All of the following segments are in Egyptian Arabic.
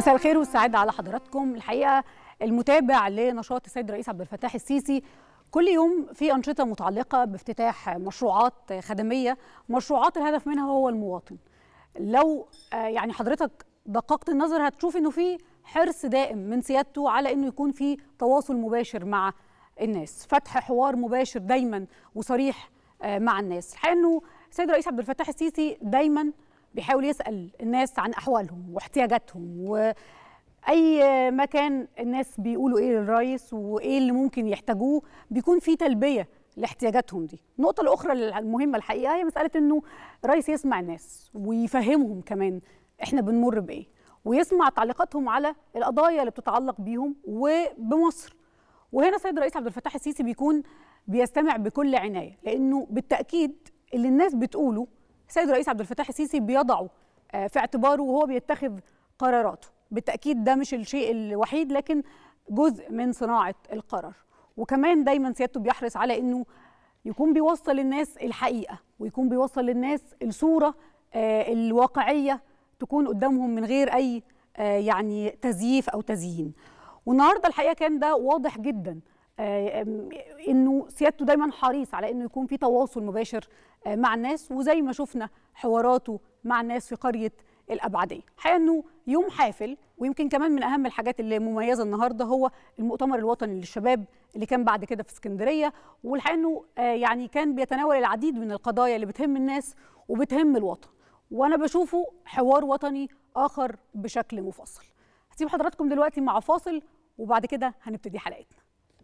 مساء الخير والسعادة على حضراتكم الحقيقة المتابع لنشاط السيد الرئيس عبد الفتاح السيسي كل يوم في أنشطة متعلقة بافتتاح مشروعات خدمية مشروعات الهدف منها هو المواطن لو يعني حضرتك دققت النظر هتشوف انه في حرص دائم من سيادته على انه يكون في تواصل مباشر مع الناس فتح حوار مباشر دايما وصريح مع الناس الحقيقه انه السيد الرئيس عبد الفتاح السيسي دايما بيحاول يسال الناس عن احوالهم واحتياجاتهم واي مكان الناس بيقولوا ايه للرئيس وايه اللي ممكن يحتاجوه بيكون في تلبيه لاحتياجاتهم دي النقطة الأخرى المهمة الحقيقة هي مسألة إنه الرئيس يسمع الناس ويفهمهم كمان إحنا بنمر بإيه ويسمع تعليقاتهم على القضايا اللي بتتعلق بيهم وبمصر وهنا السيد الرئيس عبد الفتاح السيسي بيكون بيستمع بكل عناية لأنه بالتأكيد اللي الناس بتقوله السيد الرئيس عبد الفتاح السيسي بيضعه في اعتباره وهو بيتخذ قراراته بالتأكيد ده مش الشيء الوحيد لكن جزء من صناعة القرار وكمان دايما سيادته بيحرص على انه يكون بيوصل للناس الحقيقه ويكون بيوصل للناس الصوره آه الواقعيه تكون قدامهم من غير اي آه يعني تزييف او تزيين والنهارده الحقيقه كان ده واضح جدا آه انه سيادته دايما حريص على انه يكون في تواصل مباشر مع الناس وزي ما شفنا حواراته مع الناس في قريه الابعديه الحقيقه انه يوم حافل ويمكن كمان من اهم الحاجات اللي مميزه النهارده هو المؤتمر الوطني للشباب اللي كان بعد كده في اسكندريه والحقيقه انه يعني كان بيتناول العديد من القضايا اللي بتهم الناس وبتهم الوطن وانا بشوفه حوار وطني اخر بشكل مفصل هسيب حضراتكم دلوقتي مع فاصل وبعد كده هنبتدي حلقتنا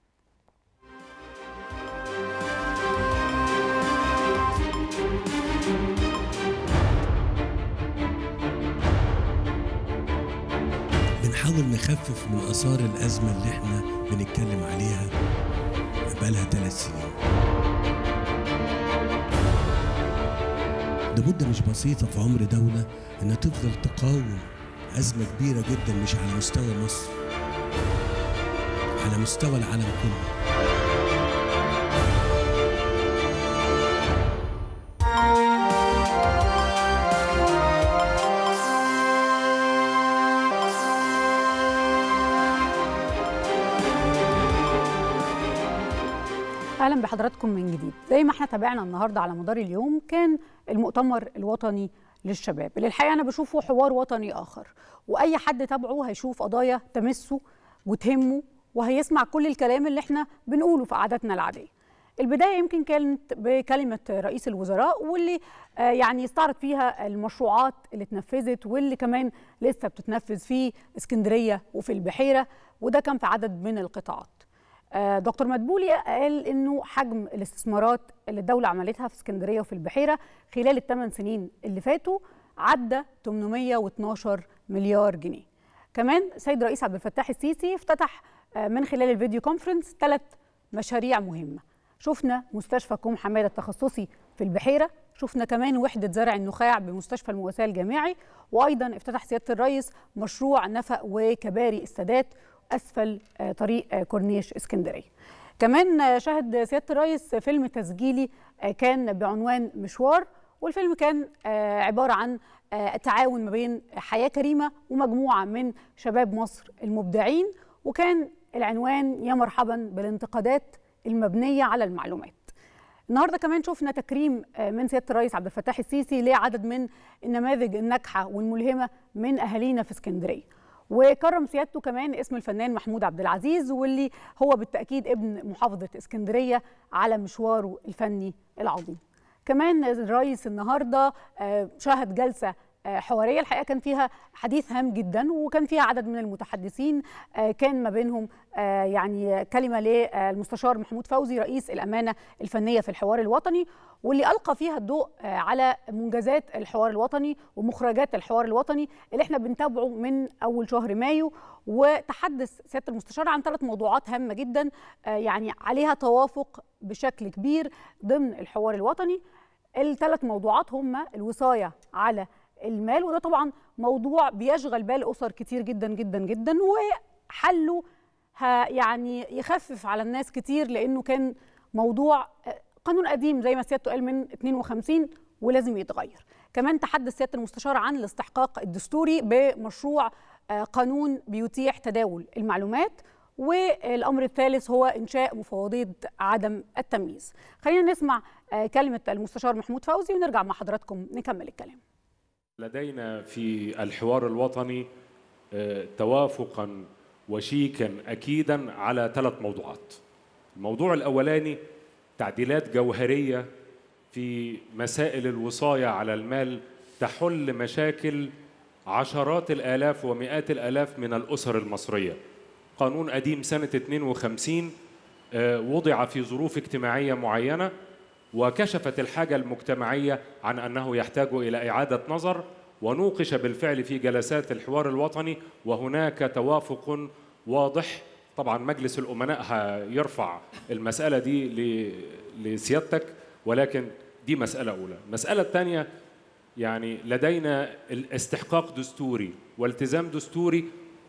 بنحاول نخفف من آثار الأزمة اللي احنا بنتكلم عليها بقالها ثلاث سنين ده مدة مش بسيطة في عمر دولة إنها تفضل تقاوم أزمة كبيرة جدا مش على مستوى مصر على مستوى العالم كله اهلا بحضراتكم من جديد زي ما احنا تابعنا النهارده على مدار اليوم كان المؤتمر الوطني للشباب اللي الحقيقه انا بشوفه حوار وطني اخر واي حد تابعه هيشوف قضايا تمسه وتهمه وهيسمع كل الكلام اللي احنا بنقوله في قعداتنا العاديه البدايه يمكن كانت بكلمه رئيس الوزراء واللي يعني استعرض فيها المشروعات اللي اتنفذت واللي كمان لسه بتتنفذ في اسكندريه وفي البحيره وده كان في عدد من القطاعات دكتور مدبولي قال انه حجم الاستثمارات اللي الدوله عملتها في اسكندريه وفي البحيره خلال الثمان سنين اللي فاتوا عدى 812 مليار جنيه. كمان سيد رئيس عبد الفتاح السيسي افتتح من خلال الفيديو كونفرنس ثلاث مشاريع مهمه. شفنا مستشفى كوم حماده التخصصي في البحيره، شفنا كمان وحده زرع النخاع بمستشفى المواساه الجامعي، وايضا افتتح سياده الرئيس مشروع نفق وكباري السادات اسفل طريق كورنيش اسكندريه. كمان شهد سياده الرئيس فيلم تسجيلي كان بعنوان مشوار والفيلم كان عباره عن تعاون ما بين حياه كريمه ومجموعه من شباب مصر المبدعين وكان العنوان يا مرحبا بالانتقادات المبنيه على المعلومات. النهارده كمان شفنا تكريم من سياده الرئيس عبد الفتاح السيسي لعدد من النماذج الناجحه والملهمه من اهالينا في اسكندريه. وكرم سيادته كمان اسم الفنان محمود عبد العزيز واللي هو بالتاكيد ابن محافظه اسكندريه على مشواره الفني العظيم. كمان الرئيس النهارده شهد جلسه حواريه الحقيقه كان فيها حديث هام جدا وكان فيها عدد من المتحدثين كان ما بينهم يعني كلمه للمستشار محمود فوزي رئيس الامانه الفنيه في الحوار الوطني واللي القى فيها الضوء على منجزات الحوار الوطني ومخرجات الحوار الوطني اللي احنا بنتابعه من اول شهر مايو وتحدث سياده المستشار عن ثلاث موضوعات هامه جدا يعني عليها توافق بشكل كبير ضمن الحوار الوطني الثلاث موضوعات هم الوصايه على المال وده طبعا موضوع بيشغل بال اسر كتير جدا جدا جدا وحله يعني يخفف على الناس كتير لانه كان موضوع قانون قديم زي ما سيادته قال من 52 ولازم يتغير كمان تحدث سياده المستشار عن الاستحقاق الدستوري بمشروع قانون بيتيح تداول المعلومات والامر الثالث هو انشاء مفوضيه عدم التمييز خلينا نسمع كلمه المستشار محمود فوزي ونرجع مع حضراتكم نكمل الكلام لدينا في الحوار الوطني توافقا وشيكا اكيدا على ثلاث موضوعات الموضوع الاولاني تعديلات جوهريه في مسائل الوصايه على المال تحل مشاكل عشرات الالاف ومئات الالاف من الاسر المصريه قانون قديم سنه 52 وضع في ظروف اجتماعيه معينه وكشفت الحاجه المجتمعيه عن انه يحتاج الى اعاده نظر ونوقش بالفعل في جلسات الحوار الوطني وهناك توافق واضح طبعا مجلس الامناء هيرفع المساله دي لسيادتك ولكن دي مساله اولى المساله الثانيه يعني لدينا الاستحقاق دستوري والتزام دستوري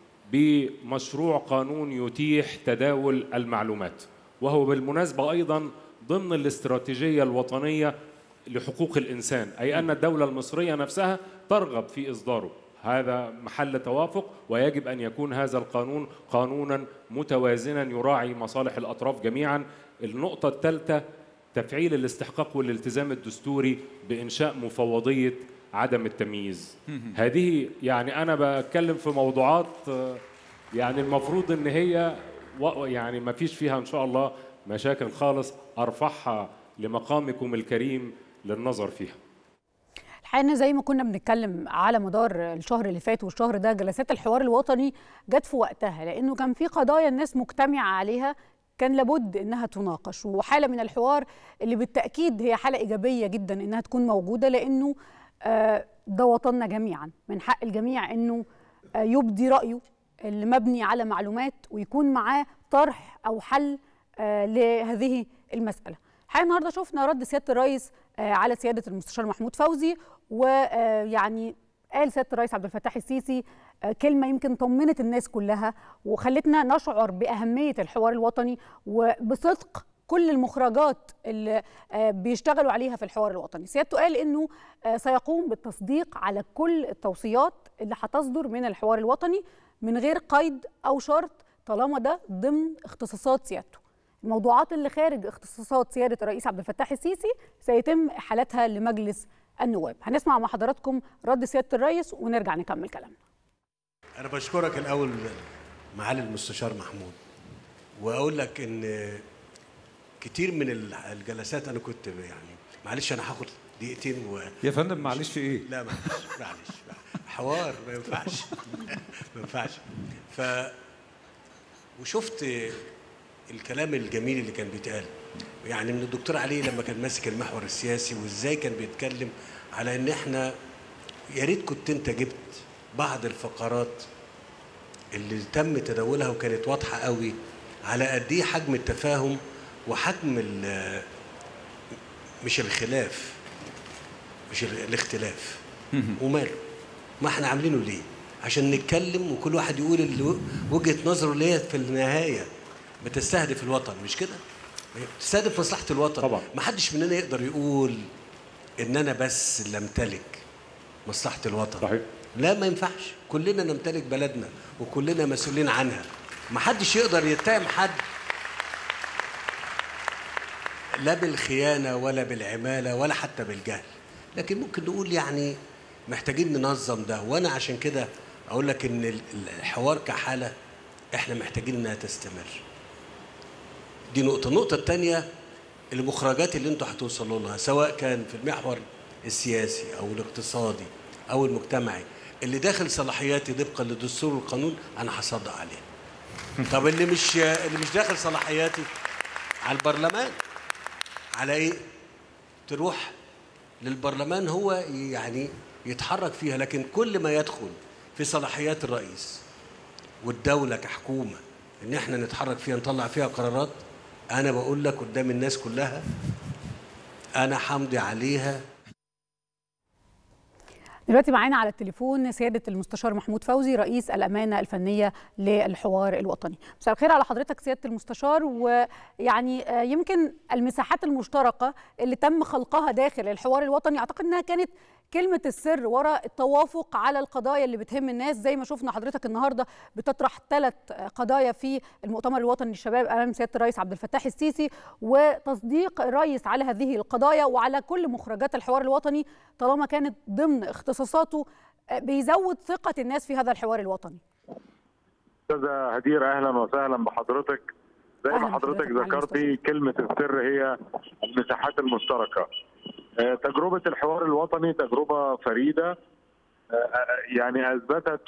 بمشروع قانون يتيح تداول المعلومات وهو بالمناسبه ايضا ضمن الاستراتيجيه الوطنيه لحقوق الانسان اي ان الدوله المصريه نفسها ترغب في اصداره هذا محل توافق ويجب ان يكون هذا القانون قانونا متوازنا يراعي مصالح الاطراف جميعا النقطه الثالثه تفعيل الاستحقاق والالتزام الدستوري بانشاء مفوضيه عدم التمييز هذه يعني انا بتكلم في موضوعات يعني المفروض ان هي يعني ما فيش فيها ان شاء الله مشاكل خالص ارفعها لمقامكم الكريم للنظر فيها الحقيقه زي ما كنا بنتكلم على مدار الشهر اللي فات والشهر ده جلسات الحوار الوطني جت في وقتها لانه كان في قضايا الناس مجتمعه عليها كان لابد انها تناقش وحاله من الحوار اللي بالتاكيد هي حاله ايجابيه جدا انها تكون موجوده لانه ده وطننا جميعا من حق الجميع انه يبدي رايه اللي مبني على معلومات ويكون معاه طرح او حل لهذه المساله الحقيقه النهارده شفنا رد سياده الرئيس على سياده المستشار محمود فوزي ويعني قال سياده الرئيس عبد الفتاح السيسي كلمه يمكن طمنت الناس كلها وخلتنا نشعر باهميه الحوار الوطني وبصدق كل المخرجات اللي بيشتغلوا عليها في الحوار الوطني سيادته قال انه سيقوم بالتصديق على كل التوصيات اللي هتصدر من الحوار الوطني من غير قيد او شرط طالما ده ضمن اختصاصات سيادته الموضوعات اللي خارج اختصاصات سياده الرئيس عبد الفتاح السيسي سيتم احالتها لمجلس النواب هنسمع مع حضراتكم رد سياده الرئيس ونرجع نكمل كلامنا انا بشكرك الاول معالي المستشار محمود واقول لك ان كتير من الجلسات انا كنت يعني معلش انا هاخد دقيقتين و يا فندم معلش في ايه لا معلش معلش حوار ما ينفعش ما ينفعش ف وشفت الكلام الجميل اللي كان بيتقال يعني من الدكتور علي لما كان ماسك المحور السياسي وازاي كان بيتكلم على ان احنا يا ريت كنت انت جبت بعض الفقرات اللي تم تداولها وكانت واضحه قوي على قد ايه حجم التفاهم وحجم مش الخلاف مش الاختلاف وماله ما احنا عاملينه ليه عشان نتكلم وكل واحد يقول اللي وجهه نظره اللي هي في النهايه بتستهدف الوطن مش كده بتستهدف مصلحه الوطن طبعا ما حدش مننا يقدر يقول ان انا بس اللي امتلك مصلحه الوطن صحيح لا ما ينفعش كلنا نمتلك بلدنا وكلنا مسؤولين عنها ما حدش يقدر يتهم حد لا بالخيانة ولا بالعمالة ولا حتى بالجهل لكن ممكن نقول يعني محتاجين ننظم ده وأنا عشان كده أقول لك إن الحوار كحالة إحنا محتاجين إنها تستمر دي نقطة النقطة الثانية المخرجات اللي انتوا هتوصلوا لها سواء كان في المحور السياسي أو الاقتصادي أو المجتمعي اللي داخل صلاحياتي طبقا للدستور والقانون أنا هصدق عليه طب اللي مش اللي مش داخل صلاحياتي على البرلمان على ايه تروح للبرلمان هو يعني يتحرك فيها لكن كل ما يدخل في صلاحيات الرئيس والدولة كحكومة ان احنا نتحرك فيها نطلع فيها قرارات انا بقول لك قدام الناس كلها انا حمضي عليها دلوقتي معانا على التليفون سيادة المستشار محمود فوزي رئيس الأمانة الفنية للحوار الوطني مساء الخير على حضرتك سيادة المستشار ويعني يمكن المساحات المشتركة اللي تم خلقها داخل الحوار الوطني أعتقد أنها كانت كلمة السر وراء التوافق على القضايا اللي بتهم الناس زي ما شفنا حضرتك النهاردة بتطرح ثلاث قضايا في المؤتمر الوطني للشباب أمام سيادة الرئيس عبد الفتاح السيسي وتصديق الرئيس على هذه القضايا وعلى كل مخرجات الحوار الوطني طالما كانت ضمن اختصاصاته بيزود ثقة الناس في هذا الحوار الوطني استاذه هدير اهلا وسهلا بحضرتك زي ما حضرتك ذكرتي كلمه السر هي المساحات المشتركه تجربه الحوار الوطني تجربه فريده يعني اثبتت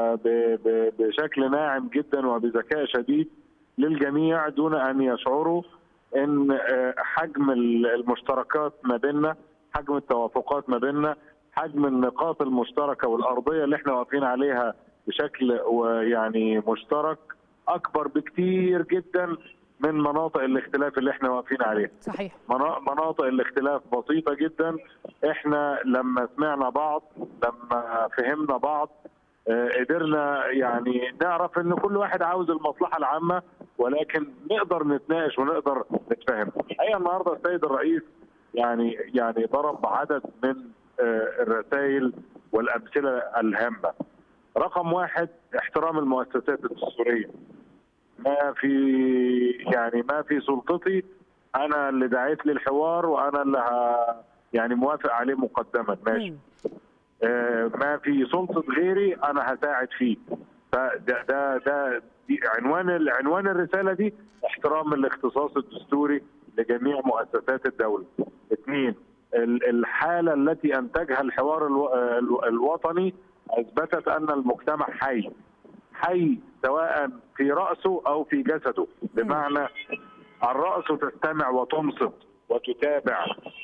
بشكل ناعم جدا وبذكاء شديد للجميع دون ان يشعروا ان حجم المشتركات ما بيننا حجم التوافقات ما بيننا حجم النقاط المشتركه والارضيه اللي احنا واقفين عليها بشكل يعني مشترك اكبر بكتير جدا من مناطق الاختلاف اللي احنا واقفين عليها. صحيح. مناطق الاختلاف بسيطه جدا احنا لما سمعنا بعض لما فهمنا بعض قدرنا يعني نعرف ان كل واحد عاوز المصلحه العامه ولكن نقدر نتناقش ونقدر نتفاهم. الحقيقه النهارده السيد الرئيس يعني يعني ضرب عدد من الرسائل والامثله الهامه. رقم واحد احترام المؤسسات الدستوريه ما في يعني ما في سلطتي انا اللي دعيت للحوار وانا اللي ه يعني موافق عليه مقدما ماشي آه ما في سلطه غيري انا هساعد فيه فده ده ده دي عنوان عنوان الرساله دي احترام الاختصاص الدستوري لجميع مؤسسات الدوله. اثنين الحاله التي انتجها الحوار الوطني اثبتت ان المجتمع حي حي سواء في راسه او في جسده بمعنى الراس تستمع وتنصت وتتابع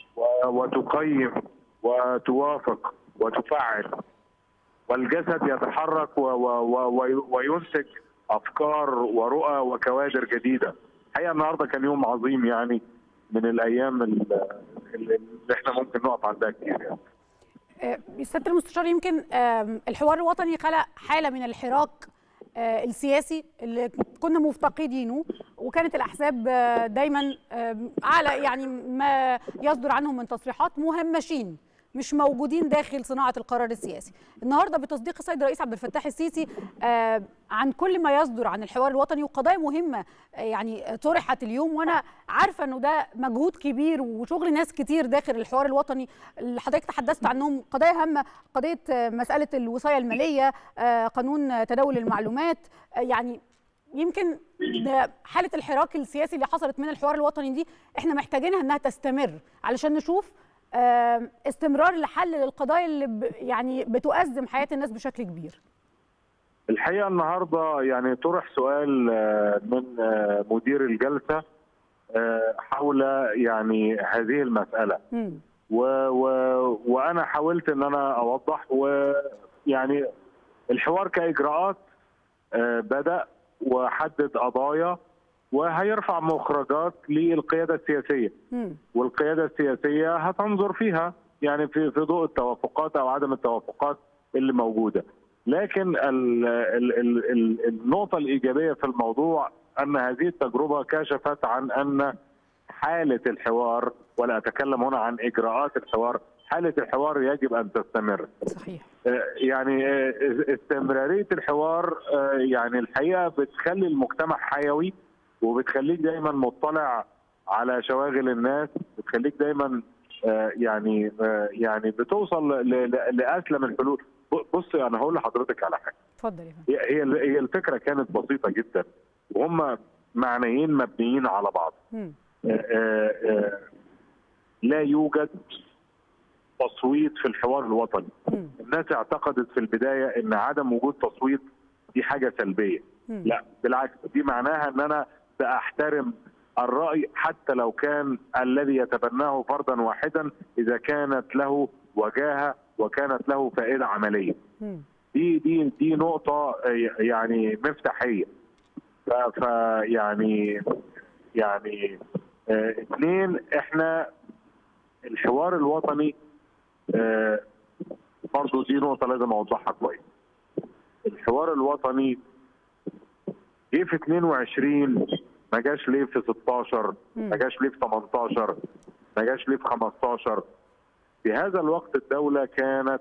وتقيم وتوافق وتفعل والجسد يتحرك وينتج افكار ورؤى وكوادر جديده الحقيقه النهارده كان يوم عظيم يعني من الايام اللي احنا ممكن نقف عندها كتير يعني سياده المستشار يمكن الحوار الوطني خلق حاله من الحراك السياسي اللي كنا مفتقدينه وكانت الاحزاب دايما على يعني ما يصدر عنهم من تصريحات مهمشين مش موجودين داخل صناعه القرار السياسي. النهارده بتصديق السيد الرئيس عبد الفتاح السيسي عن كل ما يصدر عن الحوار الوطني وقضايا مهمه يعني طرحت اليوم وانا عارفه انه ده مجهود كبير وشغل ناس كتير داخل الحوار الوطني اللي حضرتك تحدثت عنهم قضايا هامه قضيه مساله الوصايه الماليه قانون تداول المعلومات يعني يمكن حاله الحراك السياسي اللي حصلت من الحوار الوطني دي احنا محتاجينها انها تستمر علشان نشوف استمرار لحل للقضايا اللي يعني بتؤزم حياه الناس بشكل كبير. الحقيقه النهارده يعني طرح سؤال من مدير الجلسه حول يعني هذه المساله. و و وانا حاولت ان انا اوضح ويعني الحوار كاجراءات بدا وحدد قضايا وهيرفع مخرجات للقياده السياسيه م. والقياده السياسيه هتنظر فيها يعني في في ضوء التوافقات او عدم التوافقات اللي موجوده لكن ال ال ال ال النقطه الايجابيه في الموضوع ان هذه التجربه كشفت عن ان حاله الحوار ولا اتكلم هنا عن اجراءات الحوار حاله الحوار يجب ان تستمر صحيح يعني استمراريه الحوار يعني الحقيقه بتخلي المجتمع حيوي وبتخليك دايما مطلع على شواغل الناس بتخليك دايما يعني يعني بتوصل لاسلم الحلول بصي انا هقول لحضرتك على حاجه اتفضل يا هي هي الفكره كانت بسيطه جدا وهم معنيين مبنيين على بعض لا يوجد تصويت في الحوار الوطني م. الناس اعتقدت في البدايه ان عدم وجود تصويت دي حاجه سلبيه م. لا بالعكس دي معناها ان انا ساحترم الراي حتى لو كان الذي يتبناه فردا واحدا اذا كانت له وجاهه وكانت له فائده عمليه. م. دي دي دي نقطه يعني مفتاحيه. فيعني يعني اه اثنين احنا الحوار الوطني اه برضه دي نقطه لازم اوضحها كويس. الحوار الوطني جه في 22 ما جاش ليه في 16 ما جاش ليه في 18 ما جاش ليه في 15 في هذا الوقت الدوله كانت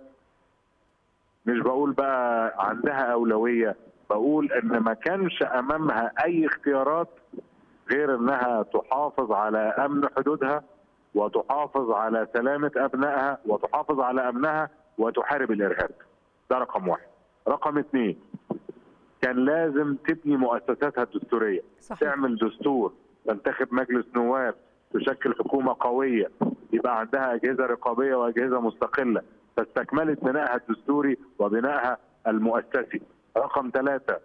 مش بقول بقى عندها اولويه بقول ان ما كانش امامها اي اختيارات غير انها تحافظ على امن حدودها وتحافظ على سلامه ابنائها وتحافظ على امنها وتحارب الارهاب. ده رقم واحد. رقم اثنين كان لازم تبني مؤسساتها الدستوريه صحيح. تعمل دستور تنتخب مجلس نواب تشكل حكومه قويه يبقى عندها اجهزه رقابيه واجهزه مستقله فاستكملت بنائها الدستوري وبنائها المؤسسي. رقم ثلاثه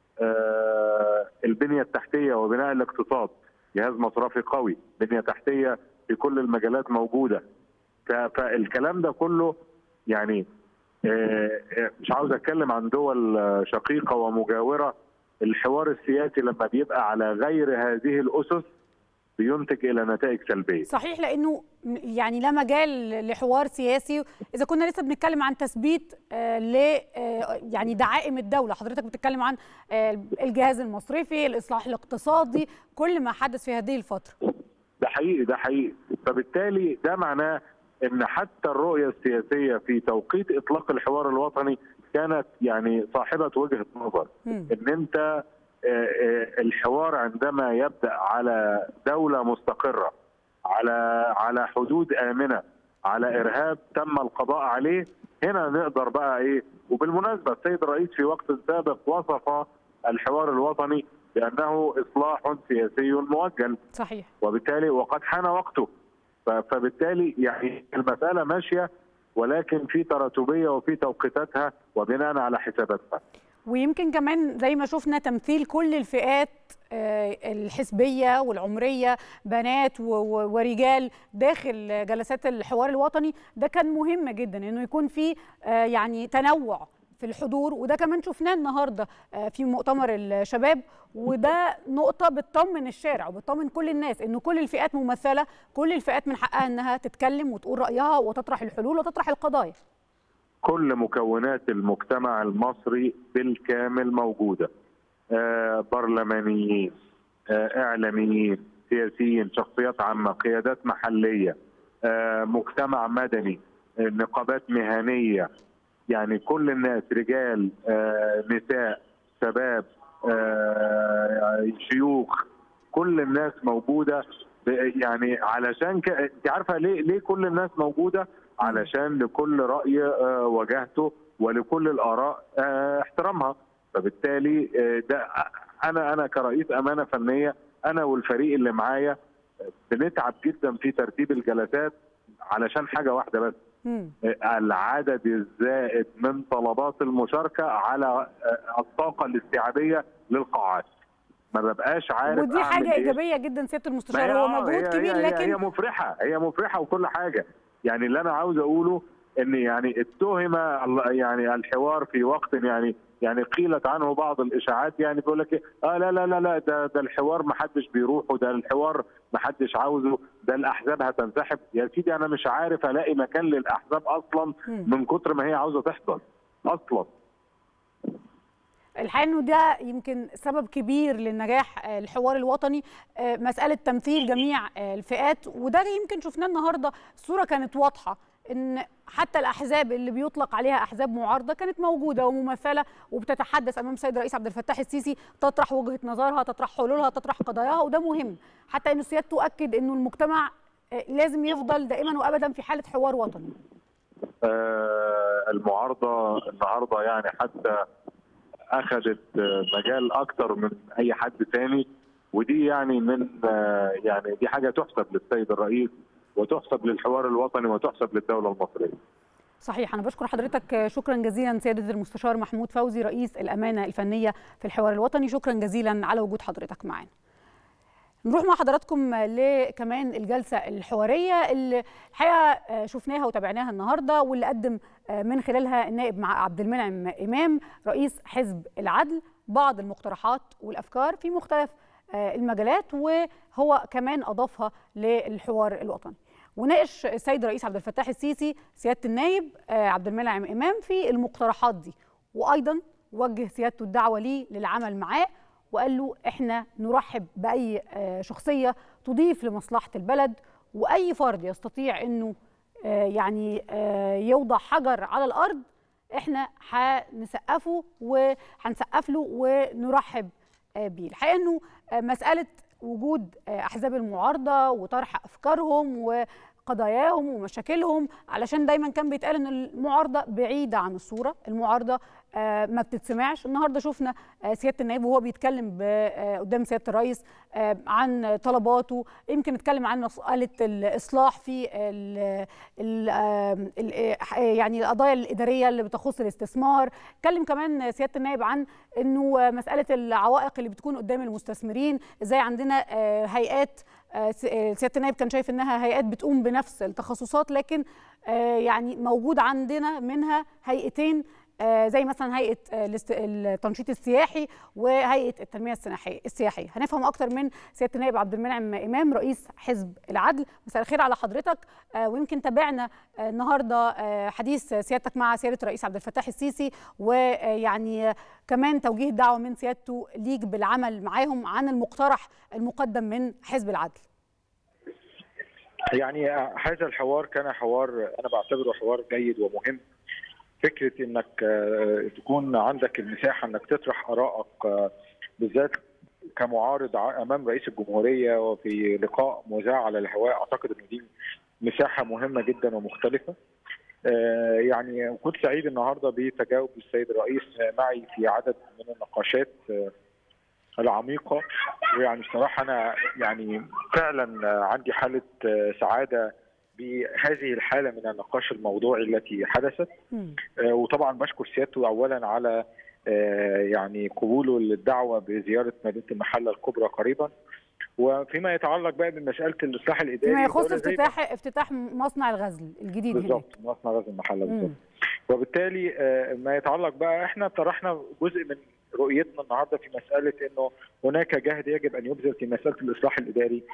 آه البنيه التحتيه وبناء الاقتصاد جهاز مصرفي قوي بنيه تحتيه في كل المجالات موجوده ف- فالكلام ده كله يعني آه، آه، مش عاوز اتكلم عن دول آه، شقيقه ومجاوره الحوار السياسي لما بيبقى على غير هذه الاسس بينتج الى نتائج سلبيه صحيح لانه م- يعني لا مجال لحوار سياسي اذا كنا لسه بنتكلم عن تثبيت آه، ل آه، يعني دعائم الدوله حضرتك بتتكلم عن آه، الجهاز المصرفي الاصلاح الاقتصادي كل ما حدث في هذه الفتره ده حقيقي ده حقيقي فبالتالي ده معناه ان حتى الرؤيه السياسيه في توقيت اطلاق الحوار الوطني كانت يعني صاحبه وجهه نظر مم. ان انت آه، آه، الحوار عندما يبدا على دوله مستقره على على حدود امنه على ارهاب تم القضاء عليه هنا نقدر بقى ايه وبالمناسبه السيد الرئيس في وقت سابق وصف الحوار الوطني بانه اصلاح سياسي موجل صحيح وبالتالي وقد حان وقته ف- فبالتالي يعني المسألة ماشية ولكن في تراتبية وفي توقيتاتها وبناء على حساباتها ويمكن كمان زي ما شفنا تمثيل كل الفئات آه، الحزبيه والعمريه بنات و- و- ورجال داخل جلسات الحوار الوطني ده كان مهم جدا انه يكون في آه، يعني تنوع في الحضور وده كمان شفناه النهارده آه، في مؤتمر الشباب وده نقطه بتطمن الشارع وبتطمن كل الناس انه كل الفئات ممثله كل الفئات من حقها انها تتكلم وتقول رايها وتطرح الحلول وتطرح القضايا كل مكونات المجتمع المصري بالكامل موجودة آه برلمانيين آه إعلاميين سياسيين شخصيات عامة قيادات محلية آه مجتمع مدني آه نقابات مهنية يعني كل الناس رجال آه نساء شباب آه شيوخ كل الناس موجودة ب- يعني علشان ك... انت عارفة ليه ليه كل الناس موجودة علشان لكل رأي آه، وجهته ولكل الآراء آه، احترامها فبالتالي آه، ده أنا أنا كرئيس أمانة فنية أنا والفريق اللي معايا آه، بنتعب جدا في ترتيب الجلسات علشان حاجة واحدة بس مم. آه، العدد الزائد من طلبات المشاركة على آه، الطاقة الاستيعابية للقاعات ما ببقاش عارف ودي أعمل حاجه إيه. ايجابيه جدا سياده ما المستشار هي هو آه، مجهود هي كبير هي لكن هي مفرحه هي مفرحه وكل حاجه يعني اللي انا عاوز اقوله ان يعني اتهم ال- يعني الحوار في وقت يعني يعني قيلت عنه بعض الاشاعات يعني بيقول لك إيه، اه لا لا لا لا ده ده الحوار ما حدش بيروح وده الحوار ما حدش عاوزه ده الاحزاب هتنسحب يا سيدي انا مش عارف الاقي مكان للاحزاب اصلا مم. من كتر ما هي عاوزه تحضر اصلا الحقيقه انه ده يمكن سبب كبير للنجاح آه، الحوار الوطني آه، مساله تمثيل جميع آه، الفئات وده يمكن شفناه النهارده الصوره كانت واضحه ان حتى الاحزاب اللي بيطلق عليها احزاب معارضه كانت موجوده وممثله وبتتحدث امام السيد الرئيس عبد الفتاح السيسي تطرح وجهه نظرها تطرح حلولها تطرح قضاياها وده مهم حتى انه سيادته اكد انه المجتمع آه، لازم يفضل دائما وابدا في حاله حوار وطني آه، المعارضه النهارده يعني حتى اخذت آه، مجال اكتر من اي حد تاني ودي يعني من آه، يعني دي حاجه تحسب للسيد الرئيس وتحسب للحوار الوطني وتحسب للدوله المصريه. صحيح أنا بشكر حضرتك شكرا جزيلا سيادة المستشار محمود فوزي رئيس الأمانة الفنية في الحوار الوطني شكرا جزيلا على وجود حضرتك معنا نروح مع حضراتكم لكمان الجلسة الحوارية اللي الحقيقة شفناها وتابعناها النهاردة واللي قدم من خلالها النائب مع عبد المنعم إمام رئيس حزب العدل بعض المقترحات والأفكار في مختلف المجالات وهو كمان أضافها للحوار الوطني وناقش السيد الرئيس عبد الفتاح السيسي سياده النايب عبد المنعم امام في المقترحات دي وايضا وجه سيادته الدعوه ليه للعمل معاه وقال له احنا نرحب باي شخصيه تضيف لمصلحه البلد واي فرد يستطيع انه يعني يوضع حجر على الارض احنا هنسقفه وهنسقف له ونرحب بيه الحقيقه انه مساله وجود احزاب المعارضه وطرح افكارهم وقضاياهم ومشاكلهم علشان دايما كان بيتقال ان المعارضه بعيده عن الصوره المعارضه ما بتتسمعش النهارده شفنا سياده النائب وهو بيتكلم قدام سياده الرئيس عن طلباته يمكن اتكلم عن مساله الاصلاح في ال ال ال يعني القضايا الاداريه اللي بتخص الاستثمار اتكلم كمان سياده النائب عن انه مساله العوائق اللي بتكون قدام المستثمرين ازاي عندنا هيئات سياده النائب كان شايف انها هيئات بتقوم بنفس التخصصات لكن يعني موجود عندنا منها هيئتين زي مثلا هيئه التنشيط السياحي وهيئه التنميه السياحيه هنفهم اكتر من سياده النائب عبد المنعم امام رئيس حزب العدل مساء الخير على حضرتك ويمكن تابعنا النهارده حديث سيادتك مع سياده الرئيس عبد الفتاح السيسي ويعني كمان توجيه الدعوه من سيادته ليك بالعمل معاهم عن المقترح المقدم من حزب العدل يعني هذا الحوار كان حوار انا بعتبره حوار جيد ومهم فكره انك تكون عندك المساحه انك تطرح ارائك بالذات كمعارض امام رئيس الجمهوريه وفي لقاء مذاع على الهواء اعتقد ان دي مساحه مهمه جدا ومختلفه يعني كنت سعيد النهارده بتجاوب السيد الرئيس معي في عدد من النقاشات العميقه ويعني بصراحه انا يعني فعلا عندي حاله سعاده بهذه الحاله من النقاش الموضوعي التي حدثت وطبعا بشكر سيادته اولا على يعني قبوله للدعوه بزياره مدينه المحله الكبرى قريبا وفيما يتعلق بقى بمساله الاصلاح الاداري فيما يخص افتتاح افتتاح مصنع الغزل الجديد بالظبط مصنع غزل المحله بالظبط وبالتالي ما يتعلق بقى احنا طرحنا جزء من رؤيتنا النهارده في مساله انه هناك جهد يجب ان يبذل في مساله الاصلاح الاداري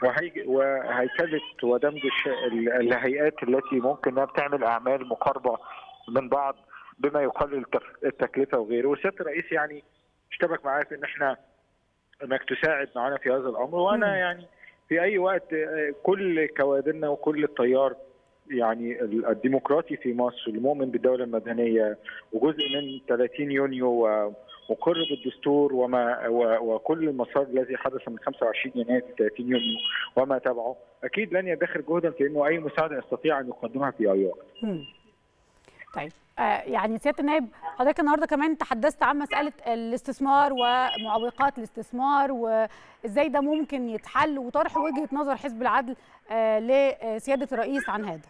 وهيكله ودمج الهيئات التي ممكن انها بتعمل اعمال مقاربه من بعض بما يقلل التكلفه وغيره وسياده الرئيس يعني اشتبك معايا في ان احنا انك تساعد معانا في هذا الامر وانا يعني في اي وقت كل كوادرنا وكل التيار يعني الديمقراطي في مصر المؤمن بالدوله المدنيه وجزء من 30 يونيو مقر بالدستور وما وكل المسار الذي حدث من 25 يناير 30 يونيو وما تبعه اكيد لن يدخر جهدا في انه اي مساعده يستطيع ان يقدمها في اي وقت. طيب آه يعني سياده النائب حضرتك النهارده كمان تحدثت عن مساله الاستثمار ومعوقات الاستثمار وازاي ده ممكن يتحل وطرح وجهه نظر حزب العدل آه لسياده الرئيس عن هذا.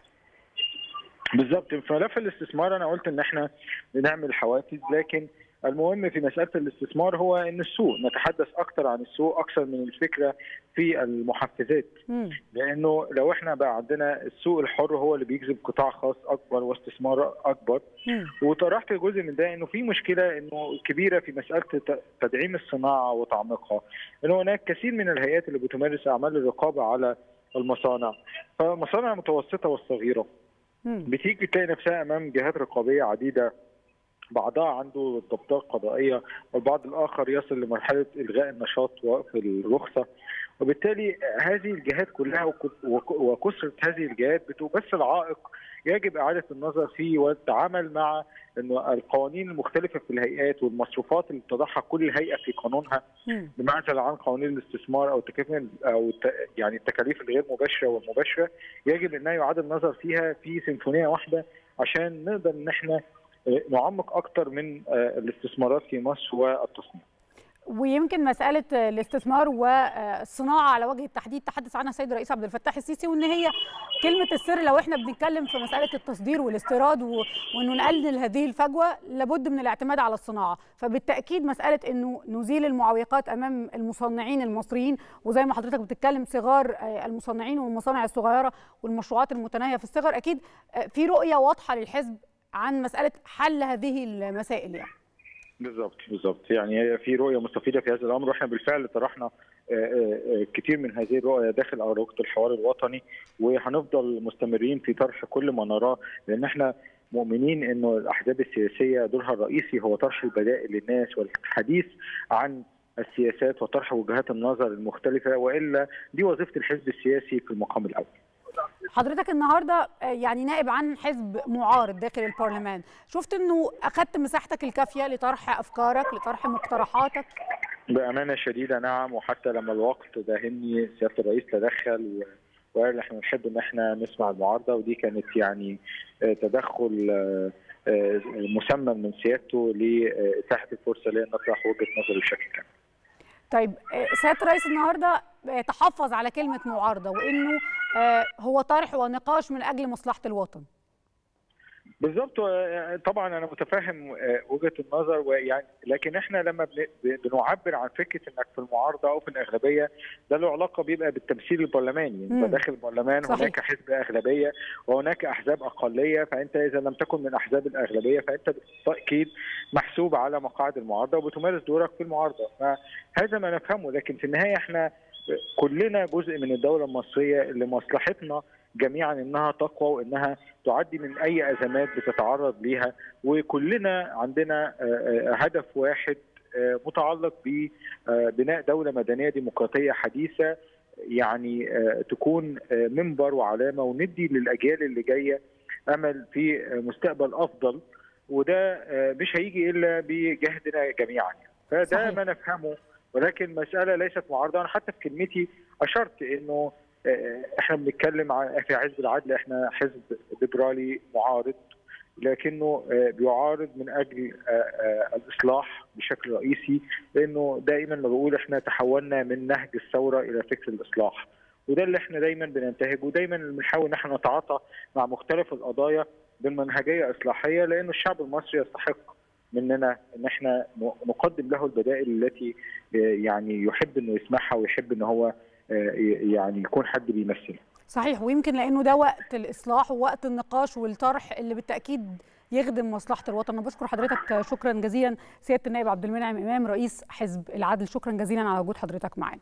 بالظبط في ملف الاستثمار انا قلت ان احنا بنعمل حوافز لكن المهم في مساله الاستثمار هو ان السوق نتحدث اكثر عن السوق اكثر من الفكره في المحفزات م. لانه لو احنا بقى عندنا السوق الحر هو اللي بيجذب قطاع خاص اكبر واستثمار اكبر م. وطرحت جزء من ده انه في مشكله انه كبيره في مساله تدعيم الصناعه وتعميقها انه هناك كثير من الهيئات اللي بتمارس اعمال الرقابه على المصانع فمصانع المتوسطه والصغيره بتيجي تلاقي نفسها امام جهات رقابيه عديده بعضها عنده ضبطات قضائيه والبعض الاخر يصل لمرحله الغاء النشاط ووقف الرخصه وبالتالي هذه الجهات كلها وكثره هذه الجهات بتمثل عائق يجب اعاده النظر فيه والتعامل مع انه القوانين المختلفه في الهيئات والمصروفات اللي بتضعها كل هيئه في قانونها بمعزل عن قوانين الاستثمار او التكاليف او يعني التكاليف الغير مباشره والمباشره يجب انها يعاد النظر فيها في سيمفونيه واحده عشان نقدر ان احنا نعمق اكثر من الاستثمارات في مصر والتصنيع. ويمكن مساله الاستثمار والصناعه على وجه التحديد تحدث عنها السيد الرئيس عبد الفتاح السيسي وان هي كلمه السر لو احنا بنتكلم في مساله التصدير والاستيراد وانه نقلل هذه الفجوه لابد من الاعتماد على الصناعه فبالتاكيد مساله انه نزيل المعوقات امام المصنعين المصريين وزي ما حضرتك بتتكلم صغار المصنعين والمصانع الصغيره والمشروعات المتناهيه في الصغر اكيد في رؤيه واضحه للحزب عن مساله حل هذه المسائل يعني بالظبط بالظبط يعني في رؤيه مستفيده في هذا الامر واحنا بالفعل طرحنا كثير من هذه الرؤى داخل اروقه الحوار الوطني وهنفضل مستمرين في طرح كل ما نراه لان احنا مؤمنين انه الاحزاب السياسيه دورها الرئيسي هو طرح البدائل للناس والحديث عن السياسات وطرح وجهات النظر المختلفه والا دي وظيفه الحزب السياسي في المقام الاول. حضرتك النهارده يعني نائب عن حزب معارض داخل البرلمان شفت انه اخذت مساحتك الكافيه لطرح افكارك لطرح مقترحاتك بامانه شديده نعم وحتى لما الوقت داهمني سياده الرئيس تدخل وقال احنا نحب ان احنا نسمع المعارضه ودي كانت يعني تدخل مسمى من سيادته لاتاحه الفرصه لان نطرح وجهه نظري بشكل كامل. طيب سياده الرئيس النهارده تحفظ على كلمه معارضه وانه هو طرح ونقاش من اجل مصلحه الوطن. بالظبط طبعا انا متفهم وجهه النظر ويعني لكن احنا لما بنعبر عن فكره انك في المعارضه او في الاغلبيه ده له علاقه بيبقى بالتمثيل البرلماني انت داخل البرلمان صحيح. هناك حزب اغلبيه وهناك احزاب اقليه فانت اذا لم تكن من احزاب الاغلبيه فانت بالتاكيد محسوب على مقاعد المعارضه وبتمارس دورك في المعارضه فهذا ما نفهمه لكن في النهايه احنا كلنا جزء من الدوله المصريه اللي مصلحتنا جميعا انها تقوى وانها تعدي من اي ازمات بتتعرض ليها وكلنا عندنا هدف واحد متعلق ببناء دوله مدنيه ديمقراطيه حديثه يعني تكون منبر وعلامه وندي للاجيال اللي جايه امل في مستقبل افضل وده مش هيجي الا بجهدنا جميعا فده صحيح. ما نفهمه ولكن المساله ليست معارضه انا حتى في كلمتي اشرت انه احنا بنتكلم عن في حزب العدل احنا حزب ليبرالي معارض لكنه بيعارض من اجل الاصلاح بشكل رئيسي لانه دائما ما بقول احنا تحولنا من نهج الثوره الى فكر الاصلاح وده اللي احنا دايما بننتهج ودايما بنحاول ان احنا نتعاطى مع مختلف القضايا بالمنهجيه اصلاحيه لانه الشعب المصري يستحق مننا ان احنا نقدم له البدائل التي يعني يحب انه يسمعها ويحب ان هو يعني يكون حد بيمثله صحيح ويمكن لانه ده وقت الاصلاح ووقت النقاش والطرح اللي بالتاكيد يخدم مصلحه الوطن انا بشكر حضرتك شكرا جزيلا سياده النائب عبد المنعم امام رئيس حزب العدل شكرا جزيلا على وجود حضرتك معانا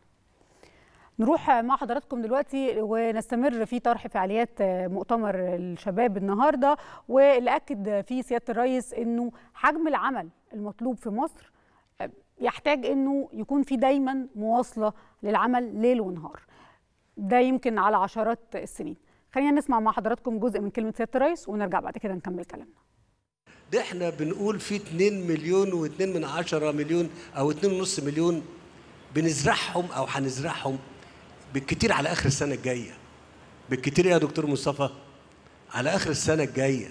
نروح مع حضراتكم دلوقتي ونستمر في طرح فعاليات مؤتمر الشباب النهارده واللي اكد فيه سياده الرئيس انه حجم العمل المطلوب في مصر يحتاج انه يكون في دايما مواصله للعمل ليل ونهار ده يمكن على عشرات السنين خلينا نسمع مع حضراتكم جزء من كلمه سياده الرئيس ونرجع بعد كده نكمل كلامنا ده احنا بنقول في 2 مليون و2 من 10 مليون او 2.5 مليون بنزرعهم او هنزرعهم بالكتير على اخر السنه الجايه بالكتير يا دكتور مصطفى على اخر السنه الجايه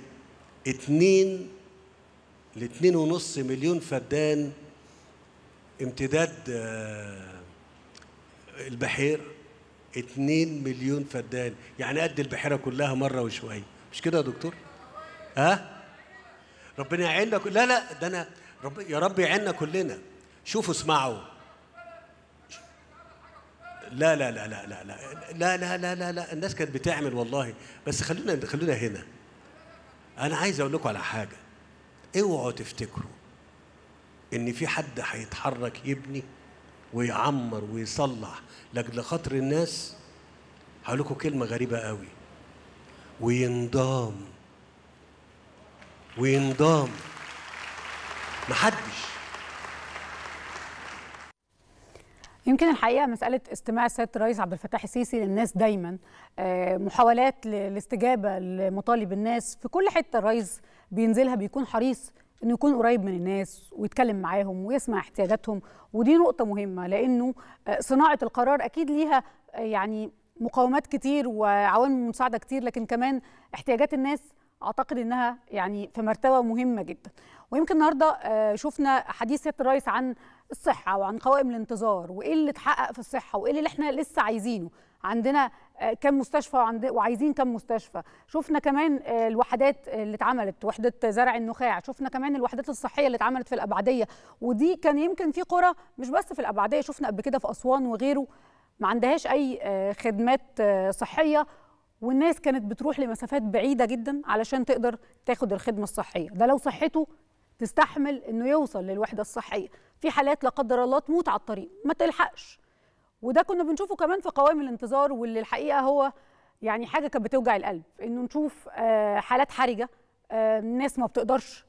2 ل 2.5 مليون فدان امتداد البحير 2 مليون فدان يعني قد البحيره كلها مره وشويه مش كده يا دكتور ها ربنا يعيننا لا لا ده انا رب يا رب يعيننا كلنا شوفوا اسمعوا لا لا لا لا لا لا لا لا لا لا, لا. الناس كانت بتعمل والله بس خلونا خلونا هنا انا عايز اقول لكم على حاجه اوعوا تفتكروا ان في حد هيتحرك يبني ويعمر ويصلح لاجل خاطر الناس هقول لكم كلمه غريبه قوي وينضام وينضام محدش يمكن الحقيقه مساله استماع سياده الرئيس عبد الفتاح السيسي للناس دايما محاولات للاستجابه لمطالب الناس في كل حته الرئيس بينزلها بيكون حريص انه يكون قريب من الناس ويتكلم معاهم ويسمع احتياجاتهم ودي نقطه مهمه لانه صناعه القرار اكيد ليها يعني مقاومات كتير وعوامل مساعده كتير لكن كمان احتياجات الناس اعتقد انها يعني في مرتبه مهمه جدا ويمكن النهارده شفنا حديث سياده الرئيس عن الصحه وعن قوائم الانتظار وايه اللي اتحقق في الصحه وايه اللي احنا لسه عايزينه عندنا كم مستشفى وعند وعايزين كم مستشفى شفنا كمان الوحدات اللي اتعملت وحده زرع النخاع شفنا كمان الوحدات الصحيه اللي اتعملت في الابعديه ودي كان يمكن في قرى مش بس في الابعديه شفنا قبل كده في اسوان وغيره ما عندهاش اي خدمات صحيه والناس كانت بتروح لمسافات بعيده جدا علشان تقدر تاخد الخدمه الصحيه ده لو صحته تستحمل انه يوصل للوحده الصحيه في حالات لا قدر الله تموت على الطريق ما تلحقش وده كنا بنشوفه كمان في قوائم الانتظار واللي الحقيقه هو يعني حاجه كانت بتوجع القلب انه نشوف حالات حرجه الناس ما بتقدرش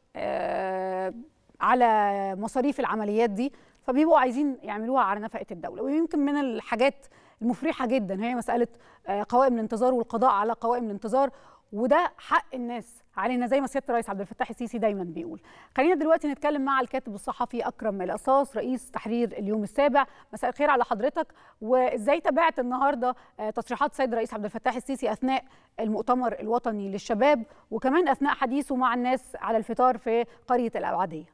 على مصاريف العمليات دي فبيبقوا عايزين يعملوها على نفقه الدوله ويمكن من الحاجات المفرحه جدا هي مساله آه، قوائم الانتظار والقضاء على قوائم الانتظار وده حق الناس علينا زي ما سياده الرئيس عبد الفتاح السيسي دايما بيقول. خلينا دلوقتي نتكلم مع الكاتب الصحفي اكرم القصاص رئيس تحرير اليوم السابع، مساء الخير على حضرتك وازاي تابعت النهارده آه، تصريحات السيد الرئيس عبد الفتاح السيسي اثناء المؤتمر الوطني للشباب وكمان اثناء حديثه مع الناس على الفطار في قريه الابعديه.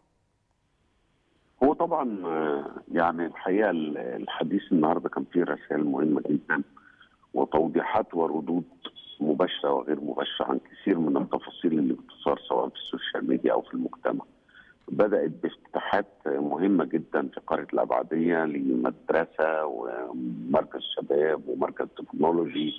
هو طبعا آه، يعني الحقيقه ال- الحديث النهارده كان فيه رسائل مهمه جدا وتوضيحات وردود مباشره وغير مباشره عن كثير من التفاصيل اللي بتثار سواء في السوشيال ميديا او في المجتمع. بدات بافتتاحات مهمه جدا في قريه الابعديه لمدرسه ومركز شباب ومركز تكنولوجي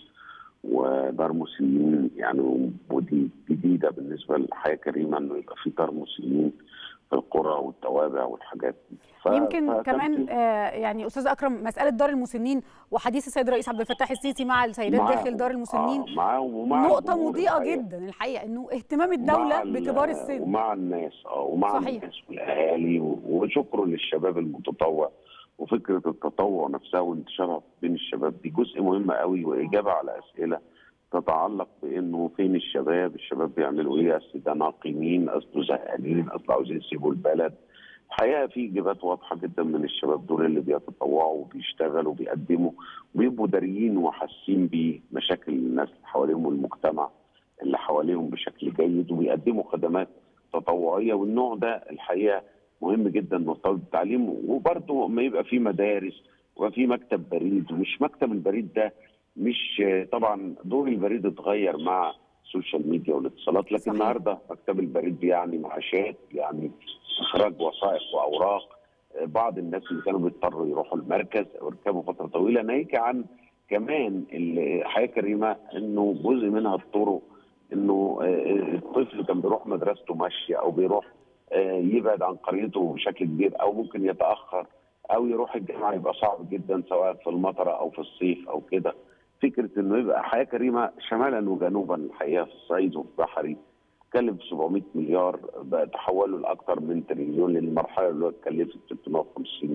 ودار مسنين يعني ودي جديده بالنسبه للحياه كريمه انه يبقى في دار مسنين في القرى والتوابع والحاجات دي ف- يمكن فكان كمان في- آه، يعني استاذ اكرم مساله دار المسنين وحديث السيد الرئيس عبد الفتاح السيسي مع السيدات معاهم- داخل دار المسنين آه معاهم ومع نقطه الجمهور مضيئه الحقيقة. جدا الحقيقه انه اهتمام مع الدوله ال- بكبار السن ومع الناس اه ومع صحيح. الناس والاهالي و- وشكر للشباب المتطوع وفكره التطوع نفسها وانتشارها بين الشباب دي جزء مهم قوي واجابه على اسئله تتعلق بانه فين الشباب؟ الشباب بيعملوا ايه؟ اصل ده ناقمين، اصل زهقانين، اصل عاوزين يسيبوا البلد. الحقيقه في اجابات واضحه جدا من الشباب دول اللي بيتطوعوا وبيشتغلوا وبيقدموا وبيبقوا داريين وحاسين بمشاكل الناس اللي حواليهم والمجتمع اللي حواليهم بشكل جيد وبيقدموا خدمات تطوعيه والنوع ده الحقيقه مهم جدا مرتبط بالتعليم وبرضه ما يبقى في مدارس ويبقى في مكتب بريد ومش مكتب البريد ده مش طبعا دور البريد اتغير مع السوشيال ميديا والاتصالات لكن صحيح. النهارده مكتب البريد بيعني معاشات يعني اخراج وثائق واوراق بعض الناس اللي كانوا بيضطروا يروحوا المركز او يركبوا فتره طويله ناهيك عن كمان الحياه كريمه انه جزء منها الطرق انه آه، الطفل كان بيروح مدرسته ماشيه او بيروح آه، يبعد عن قريته بشكل كبير او ممكن يتاخر او يروح الجامعه يبقى صعب جدا سواء في المطره او في الصيف او كده فكره انه يبقى حياه كريمه شمالا وجنوبا الحقيقه في الصعيد وفي بحري اتكلم في 700 مليار بقى تحولوا لاكثر من تريليون للمرحله اللي هو اتكلفت 350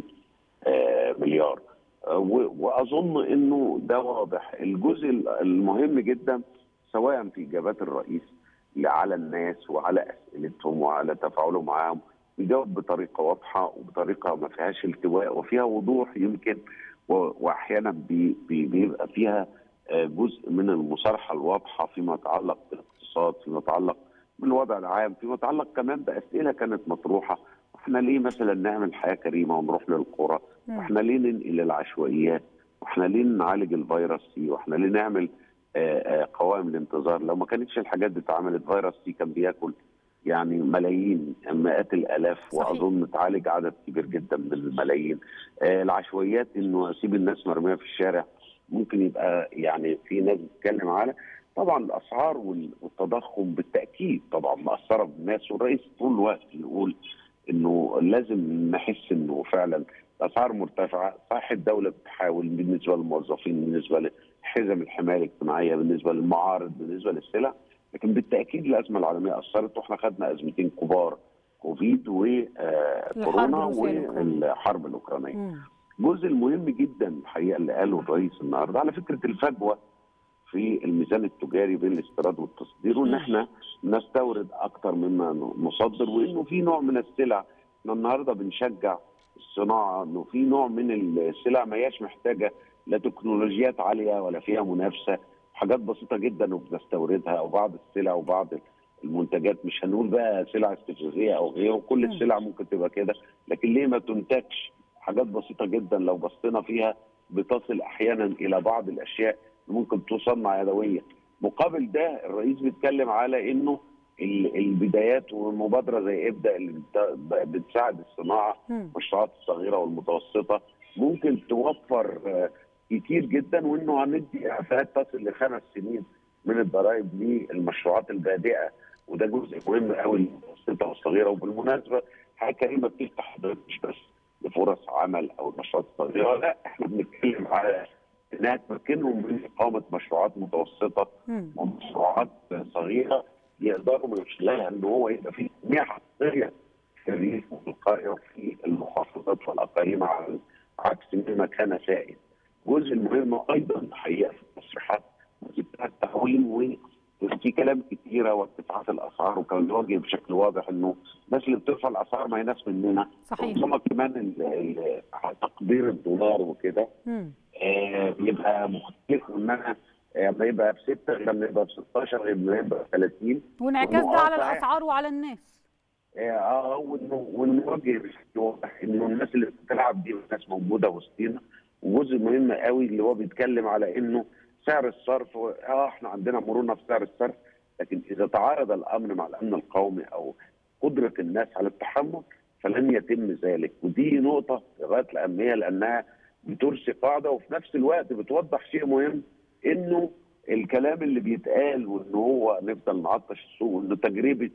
آه، مليار آه، و- واظن انه ده واضح الجزء المهم جدا سواء في اجابات الرئيس على الناس وعلى اسئلتهم وعلى تفاعلهم معاهم بيجاوب بطريقه واضحه وبطريقه ما فيهاش التواء وفيها وضوح يمكن و- واحيانا بي بي بيبقى فيها آه، جزء من المصارحه الواضحه فيما يتعلق بالاقتصاد فيما يتعلق بالوضع العام فيما يتعلق كمان باسئله كانت مطروحه احنا ليه مثلا نعمل حياه كريمه ونروح للقرى مم. واحنا ليه ننقل العشوائيات واحنا ليه نعالج الفيروس سي واحنا ليه نعمل آه، آه، قوائم الانتظار لو ما كانتش الحاجات دي اتعملت فيروس سي كان بياكل يعني ملايين مئات الالاف صحيح. واظن تعالج عدد كبير جدا من الملايين آه، العشوائيات انه اسيب الناس مرميه في الشارع ممكن يبقى يعني في ناس بتتكلم على طبعا الاسعار وال- والتضخم بالتاكيد طبعا مأثره بالناس والرئيس طول الوقت يقول انه لازم نحس انه فعلا الاسعار مرتفعه صح الدوله بتحاول بالنسبه للموظفين بالنسبه لحزم الحمايه الاجتماعيه بالنسبه للمعارض بالنسبه للسلع لكن بالتاكيد الازمه العالميه اثرت واحنا خدنا ازمتين كبار كوفيد وكورونا الروسية الأوكرانية. والحرب الاوكرانيه مم. الجزء المهم جدا الحقيقه اللي قاله الرئيس النهارده على فكره الفجوه في الميزان التجاري بين الاستيراد والتصدير وان احنا نستورد اكتر مما نصدر وانه في نوع من السلع احنا النهارده بنشجع الصناعه انه في نوع من السلع ما هياش محتاجه لا تكنولوجيات عاليه ولا فيها منافسه حاجات بسيطه جدا وبنستوردها او بعض السلع وبعض المنتجات مش هنقول بقى سلع استفزازيه او غيره كل مم. السلع ممكن تبقى كده لكن ليه ما تنتجش حاجات بسيطه جدا لو بصينا فيها بتصل احيانا الى بعض الاشياء اللي ممكن تصنع يدويا مقابل ده الرئيس بيتكلم على انه ال- البدايات والمبادره زي ابدا اللي بت- بتساعد الصناعه مم. المشروعات الصغيره والمتوسطه ممكن توفر آه، كتير جدا وانه هندي اعفاءات تصل لخمس سنين من الضرائب للمشروعات البادئه وده جزء مهم قوي للمتوسطه والصغيره وبالمناسبه حياه كريمه بتفتح حضرتك مش بس لفرص عمل او المشروعات الصغيره لا احنا بنتكلم على انها تمكنهم من اقامه مشروعات متوسطه مم. ومشروعات صغيره يقدروا من خلالها ان هو يبقى في تنميه حقيقيه في الريف وفي القاهره وفي المحافظات والاقاليم على عكس مما كان سائد الجزء المهم ايضا الحقيقه في التصريحات بتاع التعويم وفي كلام كتيره وارتفاعات الاسعار وكان بيواجه بشكل واضح انه الناس اللي بترفع الاسعار ما هي ناس مننا صحيح. ثم كمان ال- ال- تقدير الدولار وكده مم. آه، بيبقى مختلف وان انا آه، لما يبقى ب 6 غير لما يبقى ب 16 غير لما يبقى ب 30 وانعكاس ده وإنه على آه صحيح. الاسعار وعلى الناس اه وانه ونواجه بشكل واضح انه الناس اللي بتلعب دي ناس موجوده وسطينا وجزء مهم قوي اللي هو بيتكلم على انه سعر الصرف هو- اه احنا عندنا مرونه في سعر الصرف لكن اذا تعارض الامر مع الامن القومي او قدره الناس على التحمل فلن يتم ذلك ودي نقطه غايه الاهميه لانها بترسي قاعده وفي نفس الوقت بتوضح شيء مهم انه الكلام اللي بيتقال وان هو نفضل نعطش السوق وانه تجربه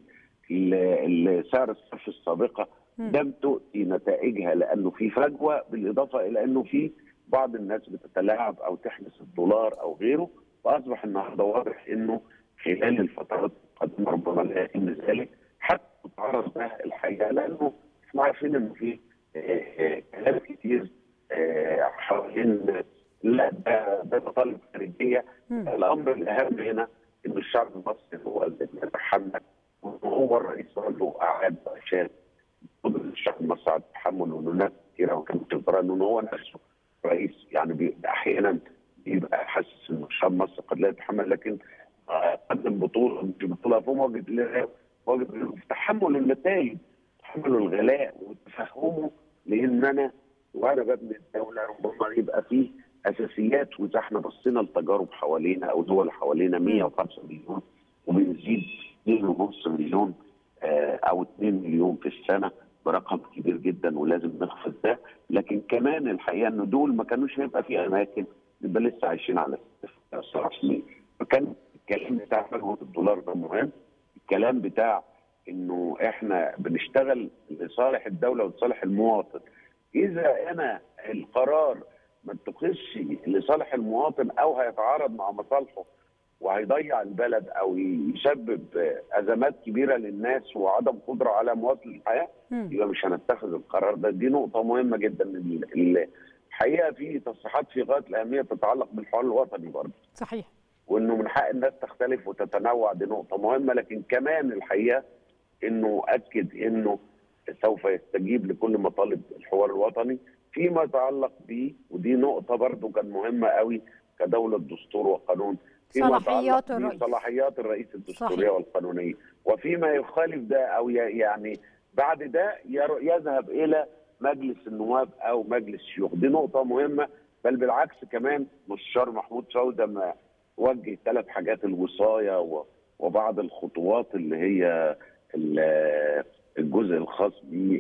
ال- ال- سعر الصرف السابقه لم تؤتي نتائجها لانه في فجوه بالاضافه الى انه في بعض الناس بتتلاعب او تحدث الدولار او غيره فاصبح النهارده واضح انه خلال الفترات القادمه ربما لا يتم ذلك حتى تتعرض ده الحقيقه لانه احنا عارفين انه في آه، آه، كلام كتير آه، حوالين لا ده ده مطالب خارجيه الامر الاهم هنا ان الشعب المصري هو اللي يتحمل وهو الرئيس برضه اعاد عشان قدره الشعب المصري على التحمل وانه ناس كتيره وكانت ترى انه هو نفسه رئيس يعني بي- احيانا بيبقى حاسس انه الشعب المصري قد لا يتحمل لكن آه، قدم بطوله مش بطوله فهو واجد له- واجد له في تحمل النتائج تحمل الغلاء وتفهمه لان انا وانا ببني الدوله ربما يبقى فيه اساسيات واذا احنا بصينا لتجارب حوالينا او دول حوالينا 105 مليون وبنزيد 2.5 مليون آه، او 2 مليون في السنه برقم كبير جدا ولازم نخفض ده لكن كمان الحقيقه ان دول ما كانوش هيبقى في اماكن نبقى لسه عايشين على 6 سنين فكان الكلام بتاع فجوه الدولار ده مهم الكلام بتاع انه احنا بنشتغل لصالح الدوله ولصالح المواطن اذا انا القرار ما اتخذش لصالح المواطن او هيتعارض مع مصالحه وهيضيع البلد او يسبب ازمات كبيره للناس وعدم قدره على مواصله الحياه يبقى مش هنتخذ القرار ده دي نقطه مهمه جدا ال- ال- الحقيقه في تصريحات في غايه الاهميه تتعلق بالحوار الوطني برضه صحيح وانه من حق الناس تختلف وتتنوع دي نقطه مهمه لكن كمان الحقيقه انه اكد انه سوف يستجيب لكل مطالب الحوار الوطني فيما يتعلق به ودي نقطه برضو كان مهمه قوي كدوله دستور وقانون فيما صلاحيات يتعلق الرئيس. بصلاحيات الرئيس الدستوريه صحيح. والقانونيه وفيما يخالف ده او ي- يعني بعد ده ير- يذهب الى مجلس النواب او مجلس الشيوخ دي نقطه مهمه بل بالعكس كمان مستشار محمود فوده ما وجه ثلاث حاجات الوصايه و- وبعض الخطوات اللي هي ال- الجزء الخاص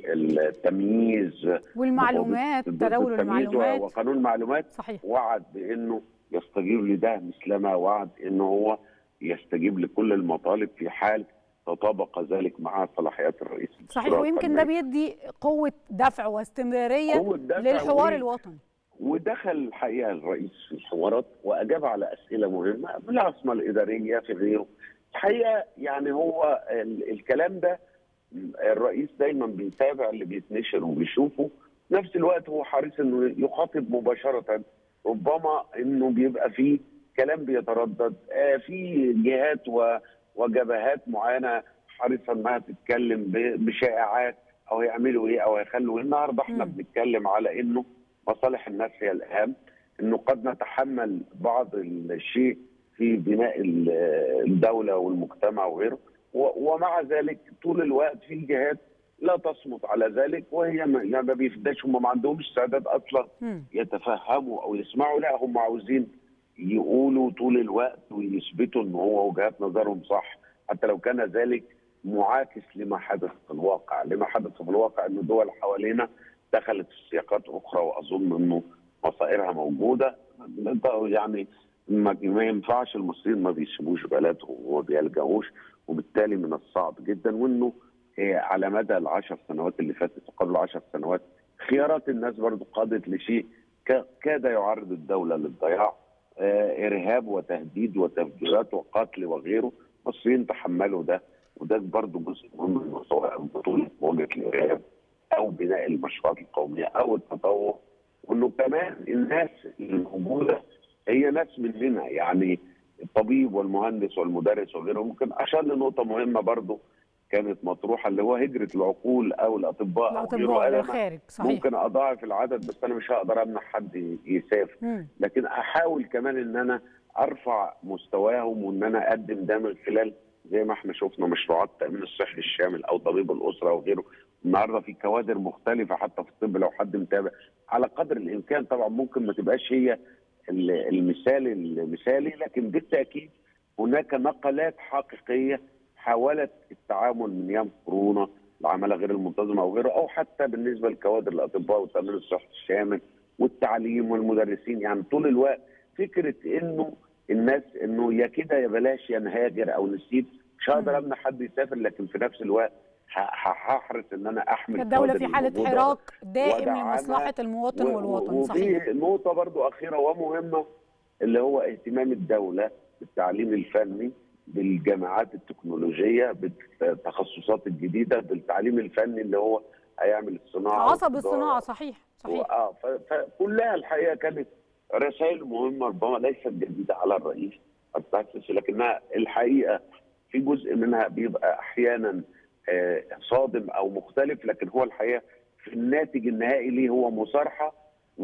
بالتمييز والمعلومات تداول التمييز المعلومات وقانون المعلومات صحيح وعد بانه يستجيب لده مثلما وعد انه هو يستجيب لكل المطالب في حال تطابق ذلك مع صلاحيات الرئيس صحيح ويمكن ده بيدي قوه دفع واستمراريه قوة دفع للحوار و- الوطني ودخل الحقيقه الرئيس في الحوارات واجاب على اسئله مهمه في العاصمه الاداريه في غيره. الحقيقه يعني هو ال- الكلام ده الرئيس دايما بيتابع اللي بيتنشر وبيشوفه في نفس الوقت هو حريص انه يخاطب مباشره ربما انه بيبقى فيه كلام بيتردد آه في جهات و- وجبهات معينه حريصه انها تتكلم ب- بشائعات او هيعملوا ايه او هيخلوا ايه النهارده احنا مم. بنتكلم على انه مصالح الناس هي الاهم انه قد نتحمل بعض الشيء في بناء ال- الدوله والمجتمع وغيره و- ومع ذلك طول الوقت في جهات لا تصمت على ذلك وهي ما يعني ما بيفداش هم ما عندهمش استعداد اصلا مم. يتفهموا او يسمعوا لا هم عاوزين يقولوا طول الوقت ويثبتوا ان هو وجهات نظرهم صح حتى لو كان ذلك معاكس لما حدث في الواقع، لما حدث في الواقع ان دول حوالينا دخلت في سياقات اخرى واظن انه مصائرها موجوده ده يعني ما ما ينفعش المصريين ما بيسيبوش بلدهم وما بيلجأوش وبالتالي من الصعب جدا وانه آه، على مدى العشر سنوات اللي فاتت وقبل عشر سنوات خيارات الناس برضو قادت لشيء ك- كاد يعرض الدوله للضياع آه، ارهاب وتهديد وتفجيرات وقتل وغيره المصريين تحملوا ده وده برضو جزء مهم من سواء بطوله مواجهه الارهاب او بناء المشروعات القوميه او التطور وانه كمان الناس الموجوده هي ناس مننا يعني الطبيب والمهندس والمدرس وغيره ممكن اشار لنقطه مهمه برضه كانت مطروحه اللي هو هجره العقول او الاطباء او غيره الاطباء أنا للخارج صحيح ممكن اضاعف العدد بس انا مش هقدر امنع حد يسافر مم. لكن احاول كمان ان انا ارفع مستواهم وان انا اقدم ده من خلال زي ما احنا شفنا مشروعات التامين الصحي الشامل او طبيب الاسره وغيره النهارده في كوادر مختلفه حتى في الطب لو حد متابع على قدر الامكان طبعا ممكن ما تبقاش هي ال- المثال المثالي لكن بالتاكيد هناك نقلات حقيقيه حاولت التعامل من ايام كورونا العماله غير المنتظمه او غيره او حتى بالنسبه لكوادر الاطباء والتامين الصحي الشامل والتعليم والمدرسين يعني طول الوقت فكره انه الناس انه يا كده يا بلاش يا نهاجر او نسيب مش هقدر امنع حد يسافر لكن في نفس الوقت ه- ه- هحرص ان انا احمل الدولة كوادر في حالة الموجودة حراك دائم ودعمها لمصلحة المواطن و- والوطن صحيح وفي نقطة برضو أخيرة ومهمة اللي هو اهتمام الدولة بالتعليم الفني بالجامعات التكنولوجية بالتخصصات الجديدة بالتعليم الفني اللي هو هيعمل الصناعة عصب والتجارة. الصناعة صحيح صحيح اه ف- فكلها الحقيقه كانت رسائل مهمه ربما ليست جديده على الرئيس التاسيسي لكنها الحقيقه في جزء منها بيبقى احيانا آه، صادم او مختلف لكن هو الحقيقه في الناتج النهائي ليه هو مصارحه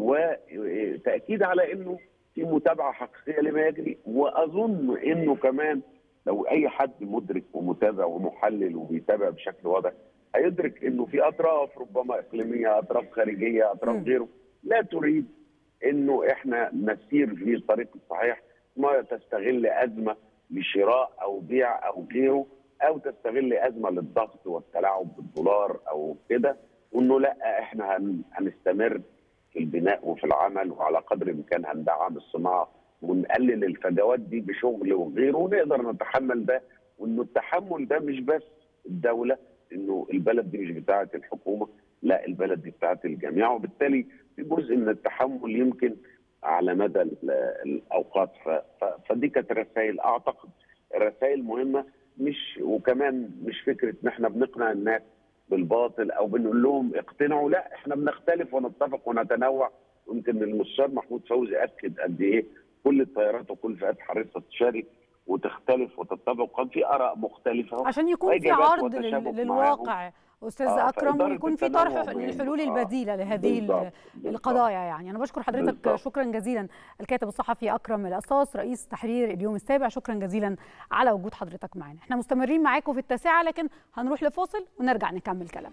وتاكيد على انه في متابعه حقيقيه لما يجري واظن انه كمان لو اي حد مدرك ومتابع ومحلل وبيتابع بشكل واضح هيدرك انه في اطراف ربما اقليميه اطراف خارجيه اطراف مم. غيره لا تريد انه احنا نسير في الطريق الصحيح ما تستغل ازمه لشراء او بيع او غيره او تستغل ازمه للضغط والتلاعب بالدولار او كده وانه لا احنا هن- هنستمر في البناء وفي العمل وعلى قدر الامكان هندعم الصناعه ونقلل الفجوات دي بشغل وغيره ونقدر نتحمل ده وانه التحمل ده مش بس الدوله انه البلد دي مش بتاعه الحكومه لا البلد دي بتاعه الجميع وبالتالي في جزء من التحمل يمكن على مدى ال- الاوقات ف- ف- فدي كانت رسائل اعتقد رسائل مهمه مش وكمان مش فكره ان احنا بنقنع الناس بالباطل او بنقول لهم اقتنعوا لا احنا بنختلف ونتفق ونتنوع ويمكن المستشار محمود فوزي اكد قد ايه كل التيارات وكل فئات حريصه تشارك وتختلف وتتفق كان في اراء مختلفه عشان يكون في وإجابات عرض لل- وتشابك للواقع استاذ آه، اكرم فإدارة ويكون في التنوع طرح مهم. للحلول آه، البديله لهذه ال- بالضبط، بالضبط. القضايا يعني انا بشكر حضرتك بالضبط. شكرا جزيلا الكاتب الصحفي اكرم القصاص رئيس تحرير اليوم السابع شكرا جزيلا على وجود حضرتك معنا احنا مستمرين معاكم في التاسعه لكن هنروح لفاصل ونرجع نكمل كلام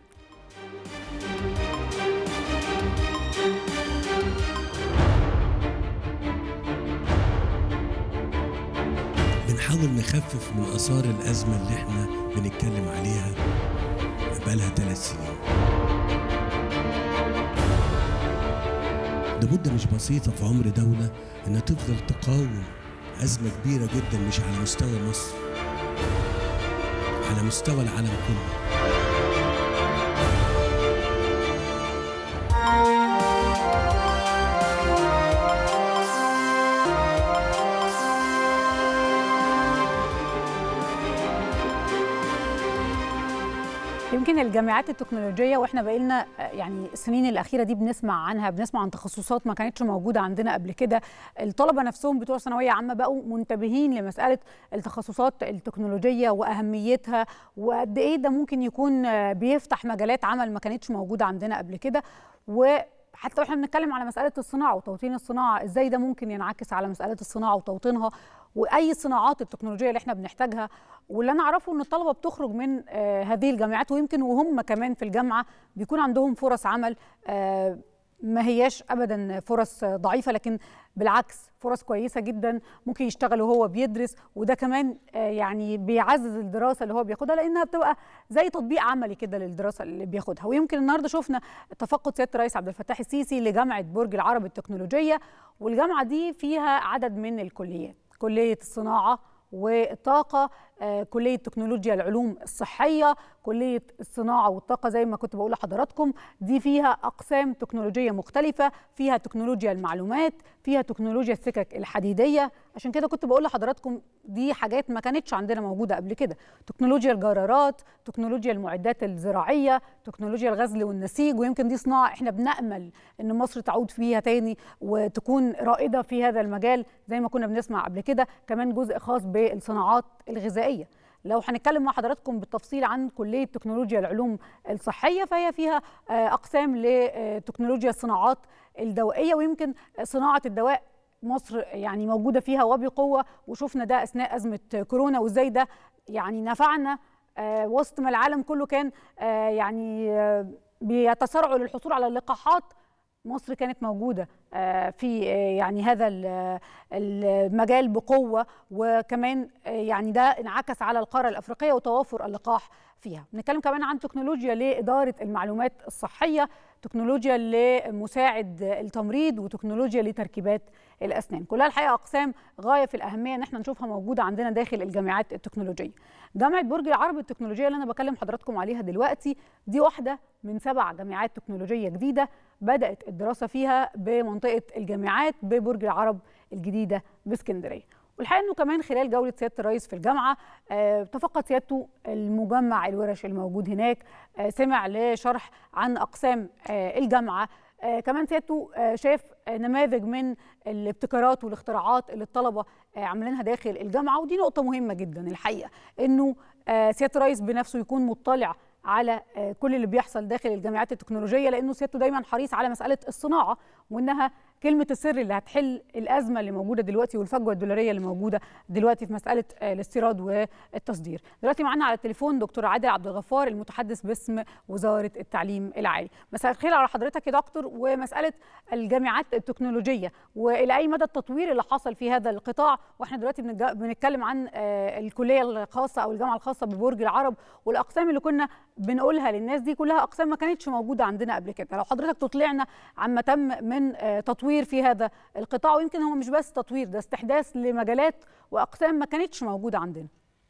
بنحاول نخفف من آثار الأزمة اللي احنا بنتكلم عليها بقالها ثلاث سنين ده مدة مش بسيطة في عمر دولة إنها تفضل تقاوم أزمة كبيرة جدا مش على مستوى مصر على مستوى العالم كله يمكن الجامعات التكنولوجيه واحنا بقينا يعني السنين الاخيره دي بنسمع عنها بنسمع عن تخصصات ما كانتش موجوده عندنا قبل كده الطلبه نفسهم بتوع ثانويه عامه بقوا منتبهين لمساله التخصصات التكنولوجيه واهميتها وقد ايه ده ممكن يكون بيفتح مجالات عمل ما كانتش موجوده عندنا قبل كده وحتى واحنا بنتكلم على مساله الصناعه وتوطين الصناعه ازاي ده ممكن ينعكس على مساله الصناعه وتوطينها واي صناعات التكنولوجيه اللي احنا بنحتاجها واللي انا اعرفه ان الطلبه بتخرج من آه هذه الجامعات ويمكن وهم كمان في الجامعه بيكون عندهم فرص عمل آه ما هياش ابدا فرص ضعيفه لكن بالعكس فرص كويسه جدا ممكن يشتغل وهو بيدرس وده كمان آه يعني بيعزز الدراسه اللي هو بياخدها لانها بتبقى زي تطبيق عملي كده للدراسه اللي بياخدها ويمكن النهارده شفنا تفقد سياده الرئيس عبد الفتاح السيسي لجامعه برج العرب التكنولوجيه والجامعه دي فيها عدد من الكليات كليه الصناعه والطاقه آه، كليه تكنولوجيا العلوم الصحيه كليه الصناعه والطاقه زي ما كنت بقول لحضراتكم دي فيها اقسام تكنولوجيه مختلفه فيها تكنولوجيا المعلومات فيها تكنولوجيا السكك الحديديه عشان كده كنت بقول لحضراتكم دي حاجات ما كانتش عندنا موجوده قبل كده تكنولوجيا الجرارات تكنولوجيا المعدات الزراعيه تكنولوجيا الغزل والنسيج ويمكن دي صناعه احنا بنامل ان مصر تعود فيها تاني وتكون رائده في هذا المجال زي ما كنا بنسمع قبل كده كمان جزء خاص بالصناعات الغذائيه لو هنتكلم مع حضراتكم بالتفصيل عن كليه تكنولوجيا العلوم الصحيه فهي فيها آه، اقسام لتكنولوجيا الصناعات الدوائيه ويمكن صناعه الدواء مصر يعني موجوده فيها وبقوه وشفنا ده اثناء ازمه كورونا وازاي ده يعني نفعنا آه، وسط ما العالم كله كان آه، يعني آه، بيتسارعوا للحصول على اللقاحات مصر كانت موجوده آه، في آه، يعني هذا ال- المجال بقوه وكمان آه، يعني ده انعكس على القاره الافريقيه وتوافر اللقاح فيها بنتكلم كمان عن تكنولوجيا لاداره المعلومات الصحيه تكنولوجيا لمساعد التمريض وتكنولوجيا لتركيبات الاسنان كلها الحقيقه اقسام غايه في الاهميه ان احنا نشوفها موجوده عندنا داخل الجامعات التكنولوجيه جامعه برج العرب التكنولوجيه اللي انا بكلم حضراتكم عليها دلوقتي دي واحده من سبع جامعات تكنولوجيه جديده بدات الدراسه فيها بمنطقه الجامعات ببرج العرب الجديده باسكندريه والحقيقه انه كمان خلال جوله سياده الرئيس في الجامعه آه، تفقد سيادته المجمع الورش الموجود هناك آه، سمع لشرح عن اقسام آه، الجامعه آه، كمان سيادته آه، شاف آه، نماذج من الابتكارات والاختراعات اللي الطلبه آه، عاملينها داخل الجامعه ودي نقطه مهمه جدا الحقيقه انه آه، سياده الرئيس بنفسه يكون مطلع على آه، كل اللي بيحصل داخل الجامعات التكنولوجيه لانه سيادته دايما حريص على مساله الصناعه وانها كلمه السر اللي هتحل الازمه اللي موجوده دلوقتي والفجوه الدولاريه اللي موجوده دلوقتي في مساله آه، الاستيراد والتصدير. دلوقتي معانا على التليفون دكتور عادل عبد الغفار المتحدث باسم وزاره التعليم العالي. مساء الخير على حضرتك يا دكتور ومساله الجامعات التكنولوجيه والى اي مدى التطوير اللي حصل في هذا القطاع واحنا دلوقتي بنتج- بنتكلم عن آه، الكليه الخاصه او الجامعه الخاصه ببرج العرب والاقسام اللي كنا بنقولها للناس دي كلها اقسام ما كانتش موجوده عندنا قبل كده لو حضرتك تطلعنا عما تم من آه، تطوير في هذا القطاع ويمكن هو مش بس تطوير ده استحداث لمجالات واقسام ما كانتش موجوده عندنا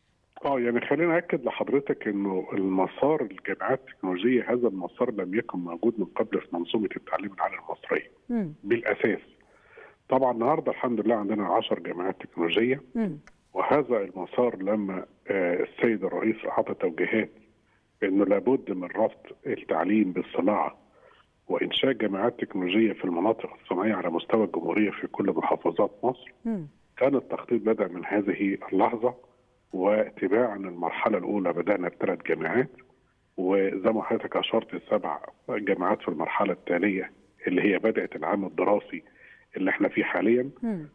اه يعني خلينا اكد لحضرتك انه المسار الجامعات التكنولوجيه هذا المسار لم يكن موجود من قبل في منظومه التعليم العالي المصريه مم. بالاساس. طبعا النهارده الحمد لله عندنا 10 جامعات تكنولوجيه مم. وهذا المسار لما آه، السيد الرئيس اعطى توجيهات انه لابد من ربط التعليم بالصناعه وانشاء جامعات تكنولوجيه في المناطق الصناعيه على مستوى الجمهوريه في كل محافظات مصر مم. كان التخطيط بدأ من هذه اللحظة واتباعا المرحلة الأولى بدأنا بثلاث جامعات وزي ما حضرتك أشرت سبع جامعات في المرحلة التالية اللي هي بدأت العام الدراسي اللي احنا فيه حاليا مم.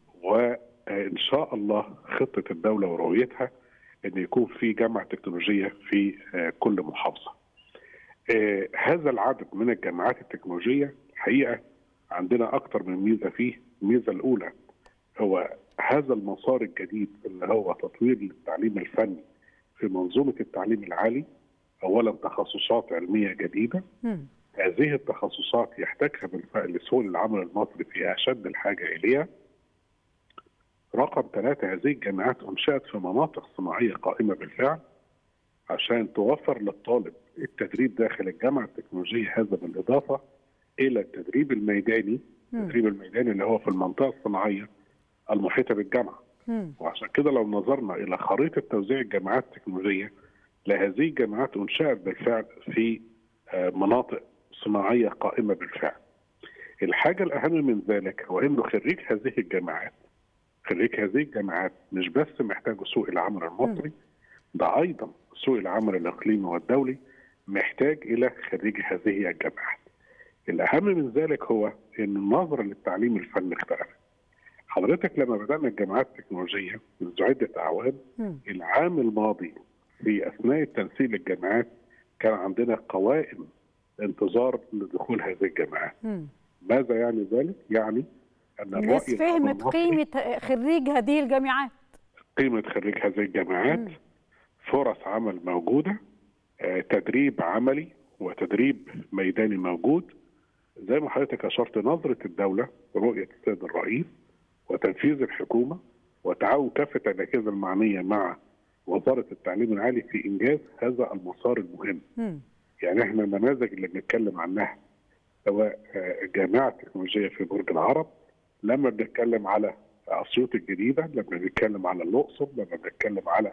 وإن شاء الله خطة الدولة ورؤيتها أن يكون في جامعة تكنولوجية في آه، كل محافظة آه، هذا العدد من الجامعات التكنولوجية حقيقة عندنا أكثر من ميزة فيه الميزة الأولى هو هذا المسار الجديد اللي هو تطوير التعليم الفني في منظومة التعليم العالي أولا تخصصات علمية جديدة مم. هذه التخصصات يحتاجها بالفعل سوق العمل المصري في أشد الحاجة إليها رقم ثلاثة هذه الجامعات أنشأت في مناطق صناعية قائمة بالفعل عشان توفر للطالب التدريب داخل الجامعة التكنولوجية هذا بالإضافة إلى التدريب الميداني مم. التدريب الميداني اللي هو في المنطقة الصناعية المحيطة بالجامعة مم. وعشان كده لو نظرنا إلى خريطة توزيع الجامعات التكنولوجية لهذه الجامعات أنشأت بالفعل في آه، مناطق صناعية قائمة بالفعل الحاجة الأهم من ذلك هو أنه خريج هذه الجامعات خريج هذه الجامعات مش بس محتاج سوق العمل المصري ده أيضا سوق العمل الإقليمي والدولي محتاج إلى خريج هذه الجامعات الأهم من ذلك هو أن النظرة للتعليم الفني اختلفت حضرتك لما بدأنا الجامعات التكنولوجية منذ عدة أعوام مم. العام الماضي في أثناء تنسيق الجامعات كان عندنا قوائم انتظار لدخول هذه الجامعات مم. ماذا يعني ذلك؟ يعني أن الناس الرأي العام فهمت المصري قيمه خريج هذه الجامعات قيمة خريج هذه الجامعات مم. فرص عمل موجودة آه، تدريب عملي وتدريب ميداني موجود زي ما حضرتك أشرت نظرة الدولة ورؤية السيد الرئيس وتنفيذ الحكومة وتعاون كافة الأجهزة المعنية مع وزاره التعليم العالي في انجاز هذا المسار المهم. مم. يعني احنا النماذج اللي بنتكلم عنها سواء آه، الجامعه التكنولوجيه في برج العرب لما بنتكلم على اسيوط الجديده لما بنتكلم على الاقصر لما بنتكلم على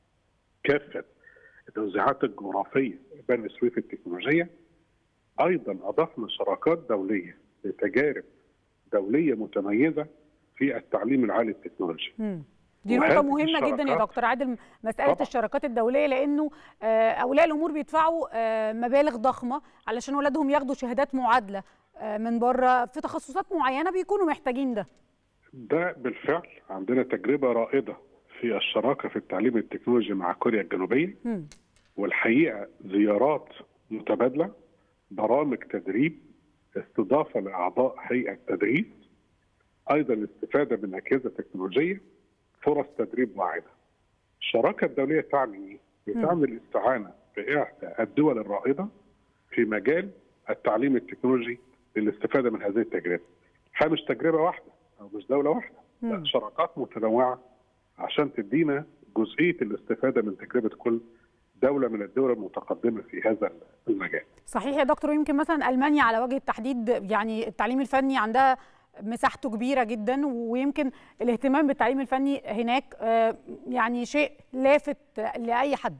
كافه التوزيعات الجغرافيه بني سويف التكنولوجيه ايضا اضفنا شراكات دوليه لتجارب دوليه متميزه في التعليم العالي التكنولوجي مم. دي وهذه نقطة مهمة جدا يا الشراكات- دكتور عادل مسألة طبعا. الشراكات الدولية لأنه آه، أولياء الأمور بيدفعوا آه، مبالغ ضخمة علشان أولادهم ياخدوا شهادات معادلة آه، من بره في تخصصات معينة بيكونوا محتاجين ده ده بالفعل عندنا تجربه رائده في الشراكه في التعليم التكنولوجي مع كوريا الجنوبيه مم. والحقيقه زيارات متبادله برامج تدريب استضافه لاعضاء هيئه تدريس ايضا الاستفاده من اجهزه تكنولوجيه فرص تدريب واعده. الشراكه الدوليه تعني ايه؟ بتعني الاستعانه باحدى الدول الرائده في مجال التعليم التكنولوجي للاستفاده من هذه التجربه. هي مش تجربه واحده او مش دوله واحده، لا مم. شراكات متنوعه عشان تدينا جزئيه الاستفاده من تجربه كل دوله من الدول المتقدمه في هذا المجال. صحيح يا دكتور ويمكن مثلا ألمانيا على وجه التحديد يعني التعليم الفني عندها مساحته كبيرة جدا ويمكن الاهتمام بالتعليم الفني هناك آه، يعني شيء لافت لأي حد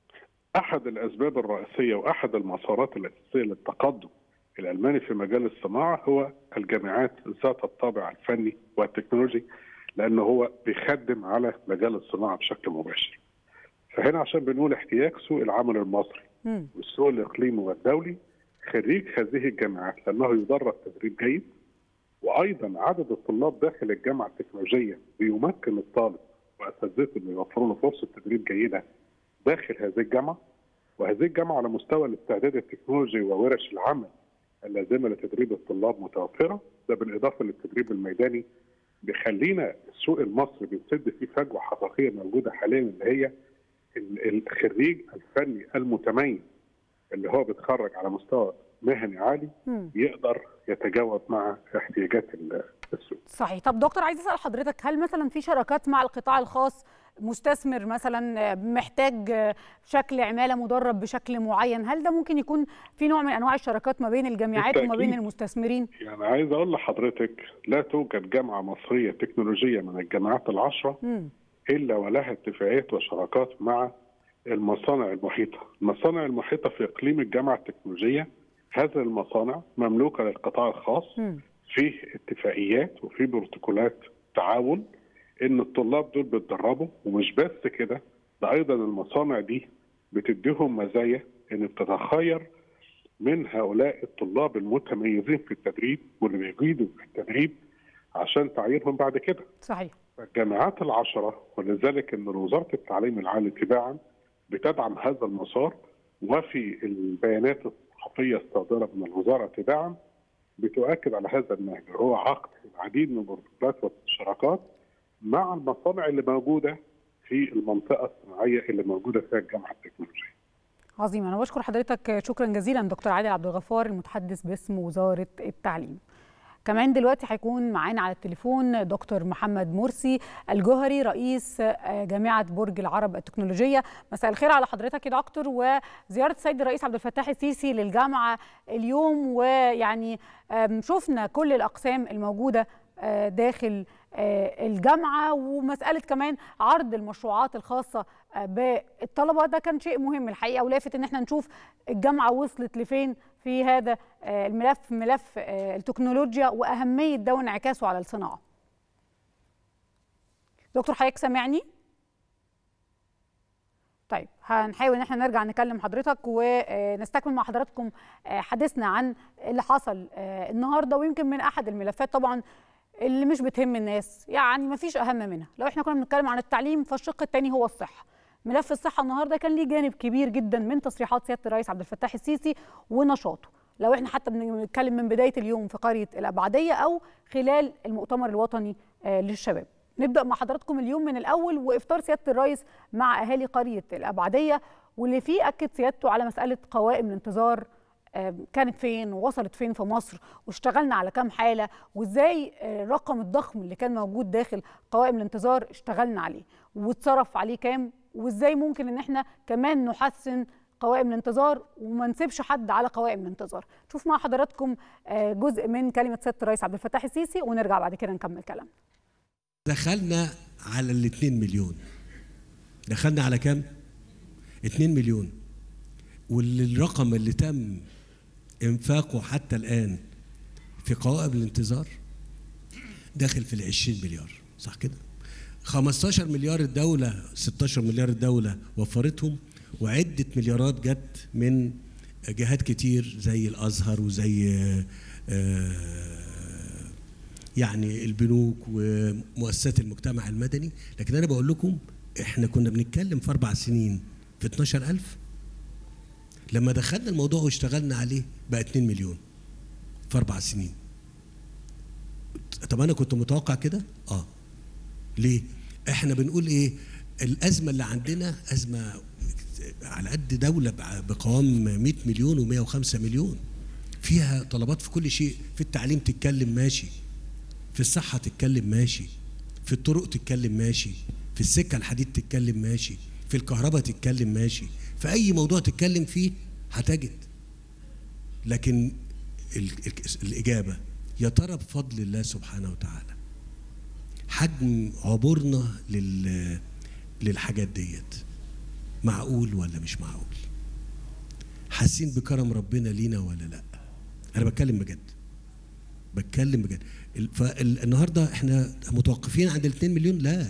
احد الاسباب الرئيسيه واحد المسارات الاساسيه للتقدم الالماني في مجال الصناعه هو الجامعات ذات الطابع الفني والتكنولوجي لانه هو بيخدم على مجال الصناعه بشكل مباشر. فهنا عشان بنقول احتياج سوق العمل المصري مم. والسوق الاقليمي والدولي خريج هذه الجامعات لانه يدرب تدريب جيد وايضا عدد الطلاب داخل الجامعه التكنولوجيه بيمكن الطالب واساتذته انه يوفروا له فرصه تدريب جيده داخل هذه الجامعه وهذه الجامعه على مستوى الاستعداد التكنولوجي وورش العمل اللازمه لتدريب الطلاب متوفره ده بالاضافه للتدريب الميداني بيخلينا السوق المصري بنسد فيه فجوه حقيقيه موجوده حاليا اللي هي ال- الخريج الفني المتميز اللي هو بيتخرج على مستوى مهني عالي مم. يقدر يتجاوب مع احتياجات ال- السوق صحيح طب دكتور عايز اسال حضرتك هل مثلا في شراكات مع القطاع الخاص مستثمر مثلا محتاج شكل عماله مدرب بشكل معين هل ده ممكن يكون في نوع من انواع الشراكات ما بين الجامعات وما بين بالتأكيد. المستثمرين يعني عايز اقول لحضرتك لا توجد جامعه مصريه تكنولوجيه من الجامعات العشره مم. الا ولها اتفاقيات وشراكات مع المصانع المحيطه، المصانع المحيطه في اقليم الجامعه التكنولوجيه هذه المصانع مملوكه للقطاع الخاص مم. فيه اتفاقيات وفي بروتوكولات تعاون ان الطلاب دول بيتدربوا ومش بس كده ده ايضا المصانع دي بتديهم مزايا ان بتتخير من هؤلاء الطلاب المتميزين في التدريب واللي بيجيدوا في التدريب عشان تعيينهم بعد كده صحيح الجامعات العشرة ولذلك أن وزارة التعليم العالي تباعا بتدعم هذا المسار وفي البيانات الصحفية الصادرة من الوزارة تباعا بتؤكد على هذا النهج هو عقد العديد من البروتوكولات والشراكات مع المصانع اللي موجودة في المنطقة الصناعية اللي موجودة فيها الجامعة التكنولوجية عظيم انا بشكر حضرتك شكرا جزيلا دكتور عادل عبد الغفار المتحدث باسم وزاره التعليم كمان دلوقتي هيكون معانا على التليفون دكتور محمد مرسي الجوهري رئيس جامعه برج العرب التكنولوجيه مساء الخير على حضرتك يا دكتور وزياره السيد الرئيس عبد الفتاح السيسي للجامعه اليوم ويعني أم، شفنا كل الاقسام الموجوده آه، داخل آه، الجامعه ومساله كمان عرض المشروعات الخاصه آه، بالطلبه ده كان شيء مهم الحقيقه ولافت ان احنا نشوف الجامعه وصلت لفين في هذا آه، الملف ملف آه، التكنولوجيا واهميه ده وانعكاسه على الصناعه. دكتور حضرتك سامعني؟ طيب هنحاول ان احنا نرجع نكلم حضرتك ونستكمل مع حضراتكم آه، حديثنا عن اللي حصل آه، النهارده ويمكن من احد الملفات طبعا اللي مش بتهم الناس يعني ما فيش اهم منها لو احنا كنا بنتكلم عن التعليم فالشق الثاني هو الصحه ملف الصحه النهارده كان ليه جانب كبير جدا من تصريحات سياده الرئيس عبد الفتاح السيسي ونشاطه لو احنا حتى بنتكلم من بدايه اليوم في قريه الابعديه او خلال المؤتمر الوطني آه، للشباب نبدا مع حضراتكم اليوم من الاول وافطار سياده الرئيس مع اهالي قريه الابعديه واللي فيه اكد سيادته على مساله قوائم الانتظار آه، كانت فين ووصلت فين في مصر واشتغلنا على كام حاله وازاي آه، الرقم الضخم اللي كان موجود داخل قوائم الانتظار اشتغلنا عليه واتصرف عليه كام وازاي ممكن ان احنا كمان نحسن قوائم الانتظار وما نسيبش حد على قوائم الانتظار شوف مع حضراتكم جزء من كلمه سياده الرئيس عبد الفتاح السيسي ونرجع بعد كده نكمل كلام دخلنا على ال 2 مليون دخلنا على كام 2 مليون والرقم اللي تم انفاقه حتى الان في قوائم الانتظار داخل في ال 20 مليار صح كده 15 مليار الدولة 16 مليار الدولة وفرتهم وعدة مليارات جت من جهات كتير زي الأزهر وزي يعني البنوك ومؤسسات المجتمع المدني لكن أنا بقول لكم إحنا كنا بنتكلم في أربع سنين في 12000 لما دخلنا الموضوع واشتغلنا عليه بقى 2 مليون في أربع سنين طب أنا كنت متوقع كده؟ آه ليه؟ احنا بنقول ايه؟ الازمه اللي عندنا ازمه على قد دوله بقوام 100 مليون و105 مليون فيها طلبات في كل شيء في التعليم تتكلم ماشي في الصحه تتكلم ماشي في الطرق تتكلم ماشي في السكه الحديد تتكلم ماشي في الكهرباء تتكلم ماشي في اي موضوع تتكلم فيه هتجد لكن الاجابه يا ترى بفضل الله سبحانه وتعالى حجم عبورنا لل للحاجات ديت معقول ولا مش معقول حاسين بكرم ربنا لينا ولا لا انا بتكلم بجد بتكلم بجد فالنهارده احنا متوقفين عند ال 2 مليون لا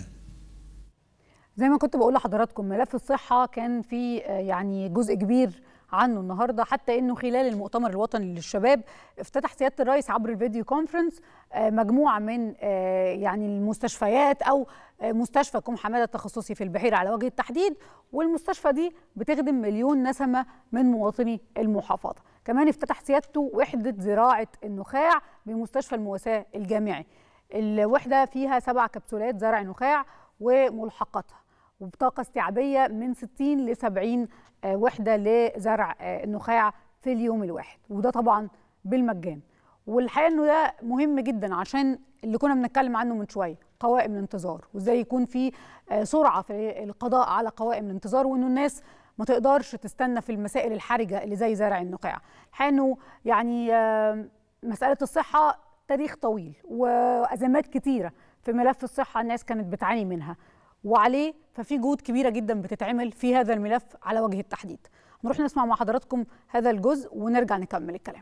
زي ما كنت بقول لحضراتكم ملف الصحه كان في يعني جزء كبير عنه النهارده حتى انه خلال المؤتمر الوطني للشباب افتتح سياده الرئيس عبر الفيديو كونفرنس مجموعه من يعني المستشفيات او مستشفى كوم حماده التخصصي في البحيره على وجه التحديد والمستشفى دي بتخدم مليون نسمه من مواطني المحافظه كمان افتتح سيادته وحده زراعه النخاع بمستشفى المواساه الجامعي الوحده فيها سبع كبسولات زرع نخاع وملحقاتها وبطاقه استيعابيه من 60 ل 70 وحده لزرع النخاع في اليوم الواحد وده طبعا بالمجان والحقيقه انه ده مهم جدا عشان اللي كنا بنتكلم عنه من شويه قوائم الانتظار وازاي يكون في سرعه في القضاء على قوائم الانتظار وانه الناس ما تقدرش تستنى في المسائل الحرجه اللي زي زرع النخاع الحقيقه انه يعني مساله الصحه تاريخ طويل وازمات كتيره في ملف الصحه الناس كانت بتعاني منها وعليه ففي جهود كبيره جدا بتتعمل في هذا الملف على وجه التحديد نروح نسمع مع حضراتكم هذا الجزء ونرجع نكمل الكلام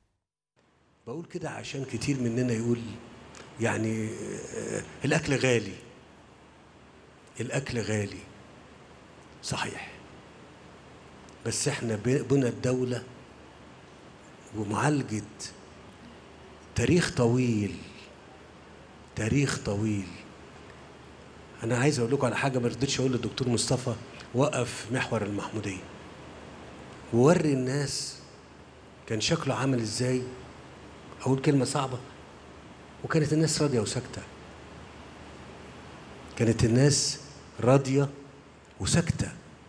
بقول كده عشان كتير مننا يقول يعني الاكل غالي الاكل غالي صحيح بس احنا بنى الدوله ومعالجه تاريخ طويل تاريخ طويل انا عايز اقول لكم على حاجه ما رضيتش اقول للدكتور مصطفى وقف محور المحموديه ووري الناس كان شكله عامل ازاي اقول كلمه صعبه وكانت الناس راضيه وساكته كانت الناس راضيه وساكته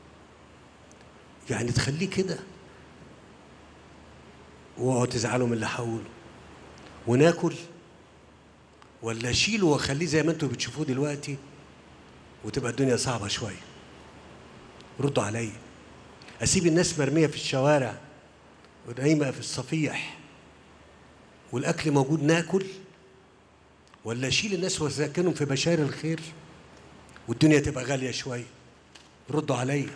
يعني تخليه كده واقعدوا تزعلوا من اللي هقوله وناكل ولا اشيله واخليه زي ما انتم بتشوفوه دلوقتي وتبقى الدنيا صعبه شويه ردوا عليا اسيب الناس مرميه في الشوارع ونايمه في الصفيح والاكل موجود ناكل ولا اشيل الناس واسكنهم في بشاير الخير والدنيا تبقى غاليه شويه ردوا عليا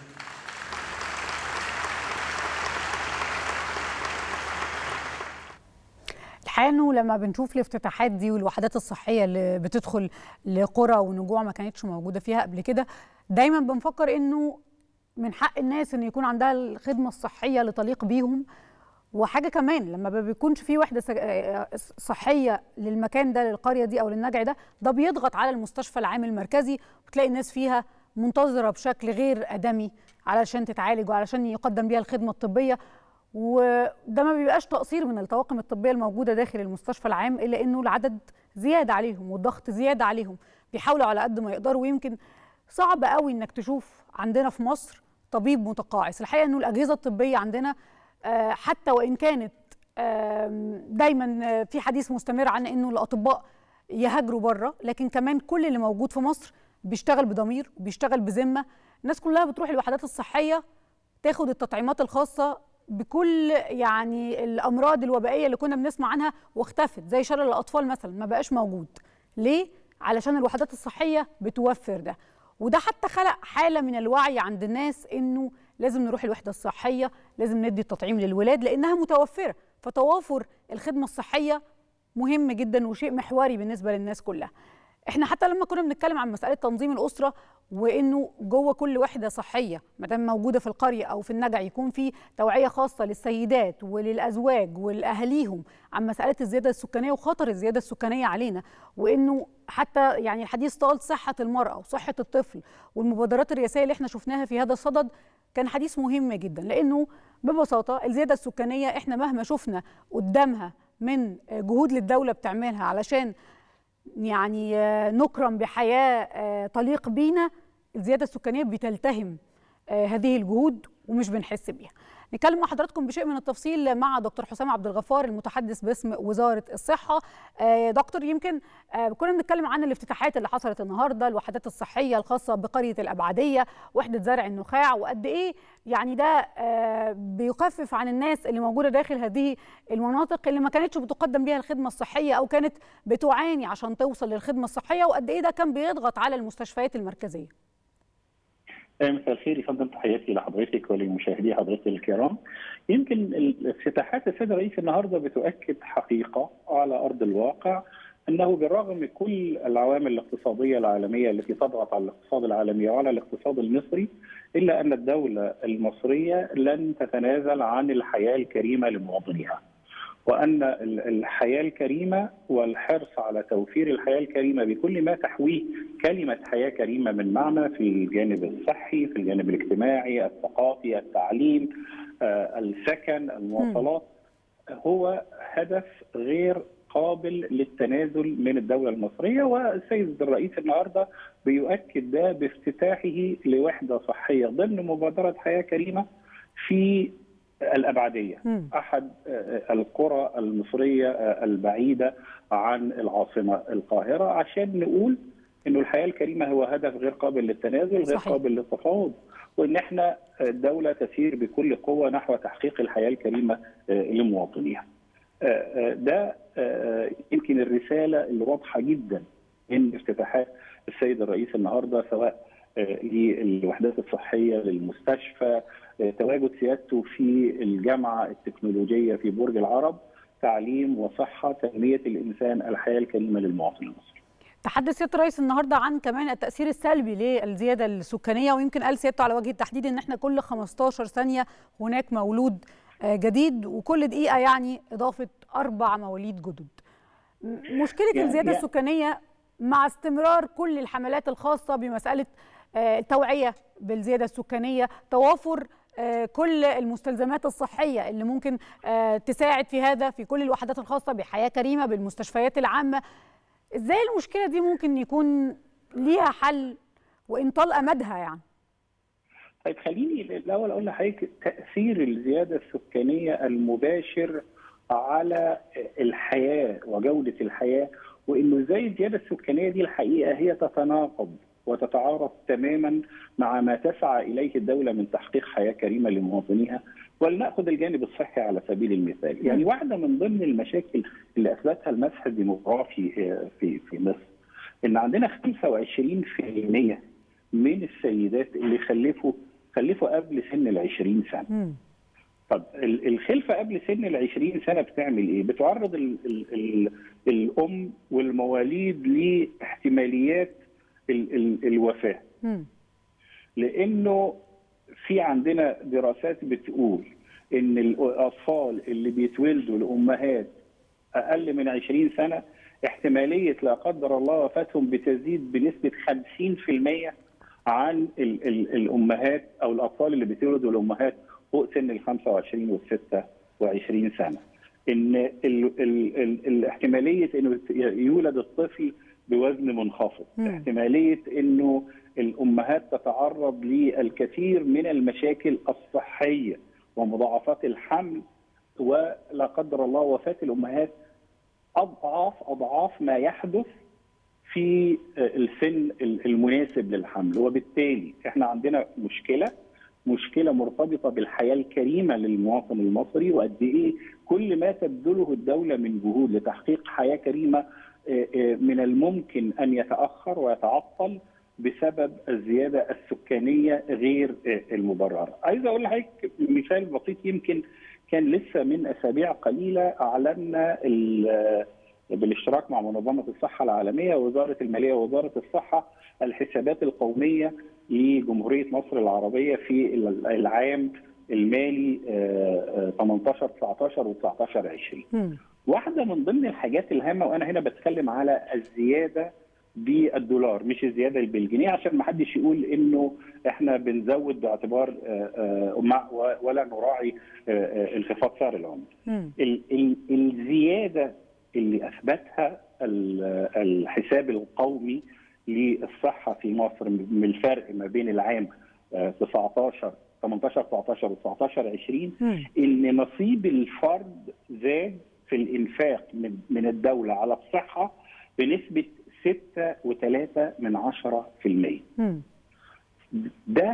الحقيقه انه لما بنشوف الافتتاحات دي والوحدات الصحيه اللي بتدخل لقرى ونجوع ما كانتش موجوده فيها قبل كده دايما بنفكر انه من حق الناس ان يكون عندها الخدمه الصحيه اللي تليق بيهم وحاجه كمان لما ما بيكونش في وحده صحيه للمكان ده للقريه دي او للنجع ده ده بيضغط على المستشفى العام المركزي وتلاقي الناس فيها منتظره بشكل غير ادمي علشان تتعالج وعلشان يقدم بيها الخدمه الطبيه وده ما بيبقاش تقصير من الطواقم الطبيه الموجوده داخل المستشفى العام الا انه العدد زياده عليهم والضغط زياده عليهم بيحاولوا على قد ما يقدروا ويمكن صعب قوي انك تشوف عندنا في مصر طبيب متقاعس الحقيقه انه الاجهزه الطبيه عندنا حتى وان كانت دايما في حديث مستمر عن انه الاطباء يهاجروا بره لكن كمان كل اللي موجود في مصر بيشتغل بضمير وبيشتغل بذمه الناس كلها بتروح الوحدات الصحيه تاخد التطعيمات الخاصه بكل يعني الامراض الوبائيه اللي كنا بنسمع عنها واختفت زي شلل الاطفال مثلا ما بقاش موجود ليه علشان الوحدات الصحيه بتوفر ده وده حتى خلق حاله من الوعي عند الناس انه لازم نروح الوحده الصحيه لازم ندي التطعيم للولاد لانها متوفره فتوافر الخدمه الصحيه مهم جدا وشيء محوري بالنسبه للناس كلها احنا حتى لما كنا بنتكلم عن مساله تنظيم الاسره وانه جوه كل وحده صحيه ما دام موجوده في القريه او في النجع يكون في توعيه خاصه للسيدات وللازواج ولاهاليهم عن مساله الزياده السكانيه وخطر الزياده السكانيه علينا وانه حتى يعني الحديث طال صحه المراه وصحه الطفل والمبادرات الرئاسيه اللي احنا شفناها في هذا الصدد كان حديث مهم جدا لانه ببساطه الزياده السكانيه احنا مهما شفنا قدامها من جهود للدوله بتعملها علشان يعني نكرم بحياه تليق بينا الزياده السكانيه بتلتهم هذه الجهود ومش بنحس بيها نتكلم مع حضراتكم بشيء من التفصيل مع دكتور حسام عبد الغفار المتحدث باسم وزاره الصحه دكتور يمكن كنا بنتكلم عن الافتتاحات اللي حصلت النهارده الوحدات الصحيه الخاصه بقريه الابعديه وحده زرع النخاع وقد ايه يعني ده بيخفف عن الناس اللي موجوده داخل هذه المناطق اللي ما كانتش بتقدم بيها الخدمه الصحيه او كانت بتعاني عشان توصل للخدمه الصحيه وقد ايه ده كان بيضغط على المستشفيات المركزيه مساء الخير يا فندم تحياتي لحضرتك ولمشاهدي حضرتك الكرام. يمكن الافتتاحات السيد الرئيس النهارده بتؤكد حقيقه على ارض الواقع انه بالرغم من كل العوامل الاقتصاديه العالميه التي تضغط على الاقتصاد العالمي وعلى الاقتصاد المصري الا ان الدوله المصريه لن تتنازل عن الحياه الكريمه لمواطنيها. وان الحياه الكريمه والحرص على توفير الحياه الكريمه بكل ما تحويه كلمه حياه كريمه من معنى في الجانب الصحي، في الجانب الاجتماعي، الثقافي، التعليم، السكن، المواصلات هو هدف غير قابل للتنازل من الدولة المصرية والسيد الرئيس النهاردة بيؤكد ده بافتتاحه لوحدة صحية ضمن مبادرة حياة كريمة في الأبعدية م. أحد القرى المصرية البعيدة عن العاصمة القاهرة عشان نقول انه الحياه الكريمه هو هدف غير قابل للتنازل غير صحيح. قابل للتفاوض وان احنا دوله تسير بكل قوه نحو تحقيق الحياه الكريمه لمواطنيها. ده يمكن الرساله اللي واضحه جدا من افتتاحات السيد الرئيس النهارده سواء للوحدات الصحيه للمستشفى تواجد سيادته في الجامعه التكنولوجيه في برج العرب تعليم وصحه تنميه الانسان الحياه الكريمه للمواطن المصري. تحدث سياده الرئيس النهارده عن كمان التاثير السلبي للزياده السكانيه ويمكن قال سيادته على وجه التحديد ان احنا كل 15 ثانيه هناك مولود جديد وكل دقيقه يعني اضافه اربع مواليد جدد. مشكله يعني الزياده يعني السكانيه مع استمرار كل الحملات الخاصه بمساله التوعيه بالزياده السكانيه، توافر كل المستلزمات الصحيه اللي ممكن تساعد في هذا في كل الوحدات الخاصه بحياه كريمه بالمستشفيات العامه. ازاي المشكله دي ممكن يكون ليها حل وان طال امدها يعني؟ طيب خليني الاول اقول لحضرتك تاثير الزياده السكانيه المباشر على الحياه وجوده الحياه وانه ازاي الزياده السكانيه دي الحقيقه هي تتناقض وتتعارض تماما مع ما تسعى اليه الدوله من تحقيق حياه كريمه لمواطنيها ولناخذ الجانب الصحي على سبيل المثال، يعني واحده من ضمن المشاكل اللي اثبتها المسح الديموغرافي في في مصر ان عندنا 25% من السيدات اللي خلفوا خلفوا قبل سن ال 20 سنه. م. طب الخلفه قبل سن ال 20 سنه بتعمل ايه؟ بتعرض ال ال ال الام والمواليد لاحتماليات ال ال الوفاه. م. لانه في عندنا دراسات بتقول ان الاطفال اللي بيتولدوا لامهات اقل من 20 سنه احتماليه لا قدر الله وفاتهم بتزيد بنسبه 50% عن ال ال الامهات او الاطفال اللي بيتولدوا لامهات فوق سن ال 25 وال 26 سنه. ان ال ال ال الاحتماليه انه يولد الطفل بوزن منخفض، م. احتماليه انه الامهات تتعرض للكثير من المشاكل الصحيه ومضاعفات الحمل ولا قدر الله وفاه الامهات اضعاف اضعاف ما يحدث في السن المناسب للحمل وبالتالي احنا عندنا مشكله مشكله مرتبطه بالحياه الكريمه للمواطن المصري وقد ايه كل ما تبذله الدوله من جهود لتحقيق حياه كريمه من الممكن ان يتاخر ويتعطل بسبب الزياده السكانيه غير المبرره. عايز اقول لحضرتك مثال بسيط يمكن كان لسه من اسابيع قليله اعلنا بالاشتراك مع منظمه الصحه العالميه ووزاره الماليه ووزاره الصحه الحسابات القوميه لجمهوريه مصر العربيه في العام المالي 18 19 و 19 20 واحده من ضمن الحاجات الهامه وانا هنا بتكلم على الزياده بالدولار مش الزياده بالجنيه عشان ما حدش يقول انه احنا بنزود باعتبار ولا نراعي انخفاض سعر العمله. الزياده اللي اثبتها الحساب القومي للصحه في مصر من الفرق ما بين العام 19 18 19 و 19 20 ان نصيب الفرد زاد في الانفاق من من الدوله على الصحه بنسبه 6.3 من 10% ده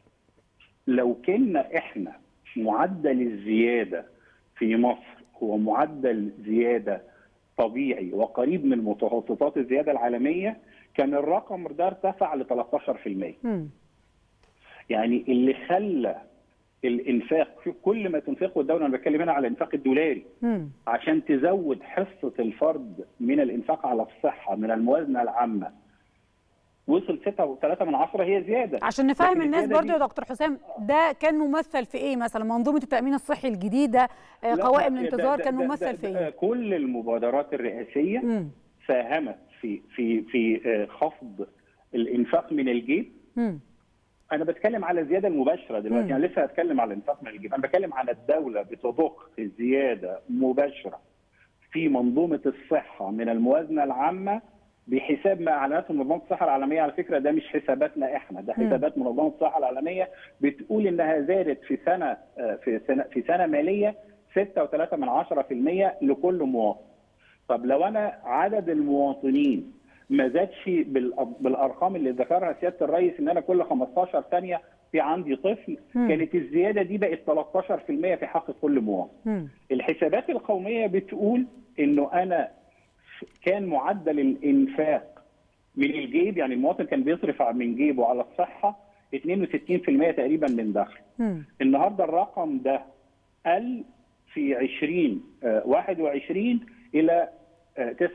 لو كنا احنا معدل الزياده في مصر هو معدل زياده طبيعي وقريب من متوسطات الزياده العالميه كان الرقم ده ارتفع ل 13% م. يعني اللي خلى الانفاق في كل ما تنفقه الدوله انا بتكلم هنا على الانفاق الدولاري م. عشان تزود حصه الفرد من الانفاق على الصحه من الموازنه العامه وصل 6.3 من عشرة هي زياده عشان نفهم الناس برضو يا دكتور حسام ده كان ممثل في ايه مثلا منظومه التامين الصحي الجديده قوائم الانتظار كان ممثل في ايه كل المبادرات الرئاسيه م. ساهمت في في في خفض الانفاق من الجيب م. انا بتكلم على الزياده المباشره دلوقتي انا يعني لسه هتكلم على الانفاق من الجيب انا بتكلم على الدوله بتضخ زياده مباشره في منظومه الصحه من الموازنه العامه بحساب ما اعلنته منظمه الصحه العالميه على فكره ده مش حساباتنا احنا ده حسابات منظمه الصحه العالميه بتقول انها زادت في سنه في سنه في سنه ماليه 6.3 من 10% لكل مواطن. طب لو انا عدد المواطنين ما زادش بالارقام اللي ذكرها سياده الرئيس ان انا كل 15 ثانيه في عندي طفل م. كانت الزياده دي بقت 13% في حق كل مواطن. م. الحسابات القوميه بتقول انه انا كان معدل الانفاق من الجيب يعني المواطن كان بيصرف من جيبه على الصحه 62% تقريبا من دخله. النهارده الرقم ده قل في 20 21 الى 59%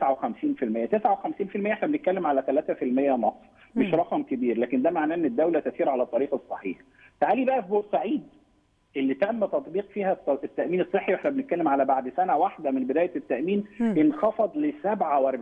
59% احنا بنتكلم على 3% مصر مش رقم كبير لكن ده معناه ان الدوله تسير على الطريق الصحيح تعالي بقى في بورسعيد اللي تم تطبيق فيها التامين الصحي واحنا بنتكلم على بعد سنه واحده من بدايه التامين م. انخفض ل 47%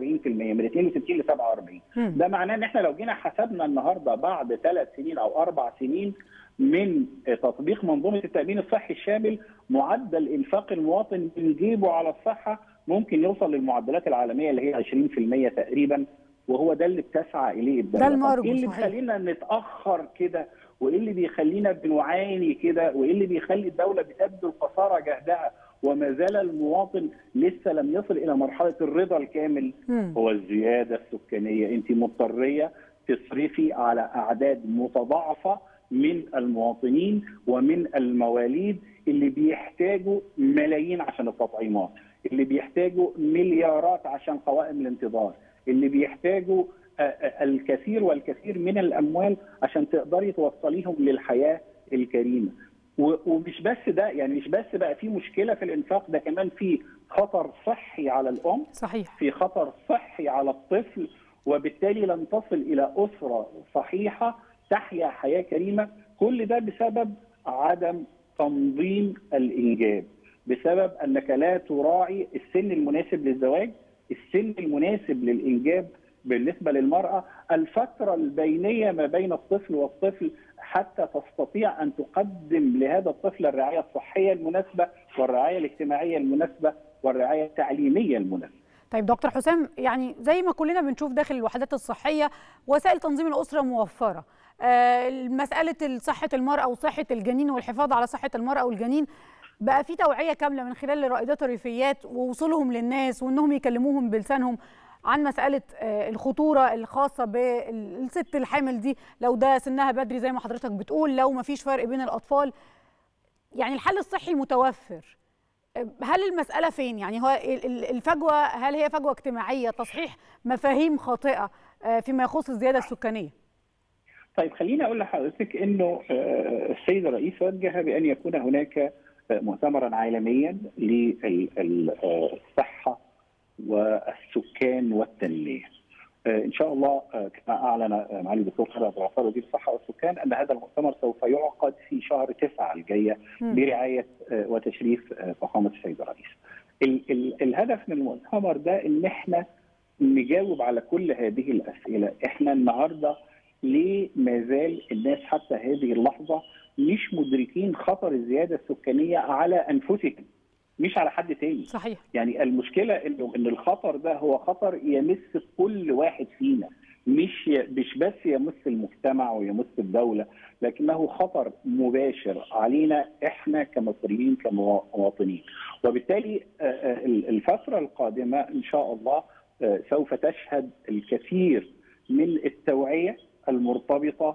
من 62 ل 47 م. ده معناه ان احنا لو جينا حسبنا النهارده بعد ثلاث سنين او اربع سنين من تطبيق منظومه التامين الصحي الشامل معدل انفاق المواطن من جيبه على الصحه ممكن يوصل للمعدلات العالميه اللي هي 20% تقريبا وهو ده اللي بتسعى اليه الدوله. ده المرجو ايه اللي بيخلينا نتاخر كده وايه اللي بيخلينا بنعاني كده وايه اللي بيخلي الدوله بتبذل قصارى جهدها وما زال المواطن لسه لم يصل الى مرحله الرضا الكامل م. هو الزياده السكانيه انت مضطريه تصرفي على اعداد متضاعفه من المواطنين ومن المواليد اللي بيحتاجوا ملايين عشان التطعيمات اللي بيحتاجوا مليارات عشان قوائم الانتظار اللي بيحتاجوا الكثير والكثير من الاموال عشان تقدري توصليهم للحياه الكريمه ومش بس ده يعني مش بس بقى في مشكله في الانفاق ده كمان في خطر صحي على الام صحيح في خطر صحي على الطفل وبالتالي لن تصل الى اسره صحيحه تحيا حياه كريمه كل ده بسبب عدم تنظيم الانجاب بسبب انك لا تراعي السن المناسب للزواج السن المناسب للانجاب بالنسبه للمراه الفتره البينيه ما بين الطفل والطفل حتى تستطيع ان تقدم لهذا الطفل الرعايه الصحيه المناسبه والرعايه الاجتماعيه المناسبه والرعايه التعليميه المناسبه. طيب دكتور حسام يعني زي ما كلنا بنشوف داخل الوحدات الصحيه وسائل تنظيم الاسره موفره. آه مساله صحه المراه وصحه الجنين والحفاظ على صحه المراه والجنين بقى في توعيه كامله من خلال رائدات الريفيات ووصولهم للناس وانهم يكلموهم بلسانهم عن مساله آه، الخطوره الخاصه بالست الحامل دي لو ده سنها بدري زي ما حضرتك بتقول لو ما فيش فرق بين الاطفال يعني الحل الصحي متوفر هل المسألة فين؟ يعني هو ال- ال- الفجوة هل هي فجوة اجتماعية تصحيح مفاهيم خاطئة آه، فيما يخص الزيادة السكانية؟ طيب خليني اقول لحضرتك انه آه، السيد الرئيس وجه بان يكون هناك آه، مؤتمرا عالميا للصحه والسكان والتنميه. آه، ان شاء الله آه، كما اعلن آه، معالي الدكتور خالد عبد الغفار وزير الصحه والسكان ان هذا المؤتمر سوف يعقد في شهر تسعه الجايه مم. برعايه آه، وتشريف آه، فخامه السيد الرئيس. ال- ال- الهدف من المؤتمر ده ان احنا نجاوب على كل هذه الاسئله، احنا النهارده ليه ما زال الناس حتى هذه اللحظه مش مدركين خطر الزياده السكانيه على انفسهم مش على حد تاني صحيح يعني المشكله انه ان الخطر ده هو خطر يمس كل واحد فينا مش ي- مش بس يمس المجتمع ويمس الدوله لكنه خطر مباشر علينا احنا كمصريين كمواطنين وبالتالي آه، آه، الفتره القادمه ان شاء الله آه، سوف تشهد الكثير من التوعيه المرتبطه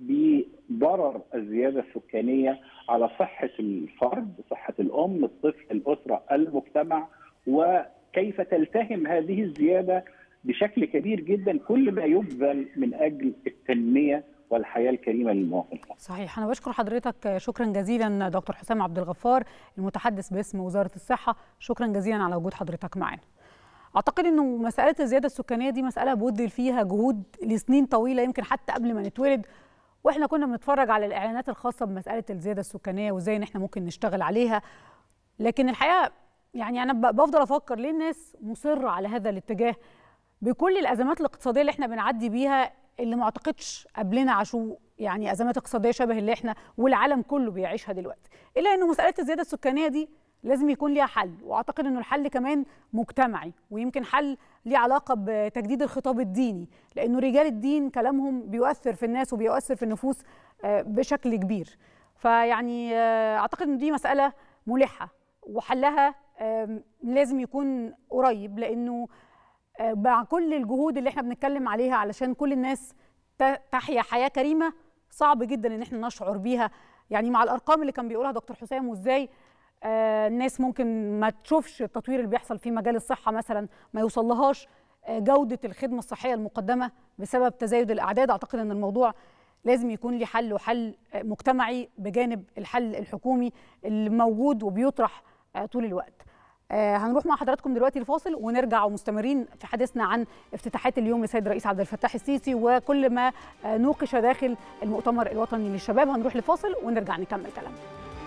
بضرر الزياده السكانيه على صحه الفرد، صحه الام، الطفل، الاسره، المجتمع وكيف تلتهم هذه الزياده بشكل كبير جدا كل ما يبذل من اجل التنميه والحياه الكريمه للمواطن. صحيح أنا بشكر حضرتك شكرا جزيلا دكتور حسام عبد الغفار المتحدث باسم وزارة الصحة شكرا جزيلا على وجود حضرتك معنا أعتقد أنه مسألة الزيادة السكانية دي مسألة بذل فيها جهود لسنين طويلة يمكن حتى قبل ما نتولد واحنا كنا بنتفرج على الاعلانات الخاصه بمساله الزياده السكانيه وازاي ان احنا ممكن نشتغل عليها لكن الحقيقه يعني انا ب- بفضل افكر ليه الناس مصره على هذا الاتجاه بكل الازمات الاقتصاديه اللي احنا بنعدي بيها اللي ما اعتقدش قبلنا عاشوا يعني ازمات اقتصاديه شبه اللي احنا والعالم كله بيعيشها دلوقتي الا انه مساله الزياده السكانيه دي لازم يكون ليها حل واعتقد انه الحل كمان مجتمعي ويمكن حل ليه علاقه بتجديد الخطاب الديني لانه رجال الدين كلامهم بيؤثر في الناس وبيؤثر في النفوس آه، بشكل كبير فيعني آه، اعتقد ان دي مساله ملحه وحلها آم، لازم يكون قريب لانه آه، مع كل الجهود اللي احنا بنتكلم عليها علشان كل الناس ت- تحيا حياه كريمه صعب جدا ان احنا نشعر بيها يعني مع الارقام اللي كان بيقولها دكتور حسام وازاي آه، الناس ممكن ما تشوفش التطوير اللي بيحصل في مجال الصحه مثلا ما يوصلهاش آه، جوده الخدمه الصحيه المقدمه بسبب تزايد الاعداد اعتقد ان الموضوع لازم يكون ليه حل وحل آه، مجتمعي بجانب الحل الحكومي اللي موجود وبيطرح آه، طول الوقت آه، هنروح مع حضراتكم دلوقتي الفاصل ونرجع ومستمرين في حديثنا عن افتتاحات اليوم للسيد الرئيس عبد الفتاح السيسي وكل ما آه، نوقش داخل المؤتمر الوطني للشباب هنروح لفاصل ونرجع نكمل كلامنا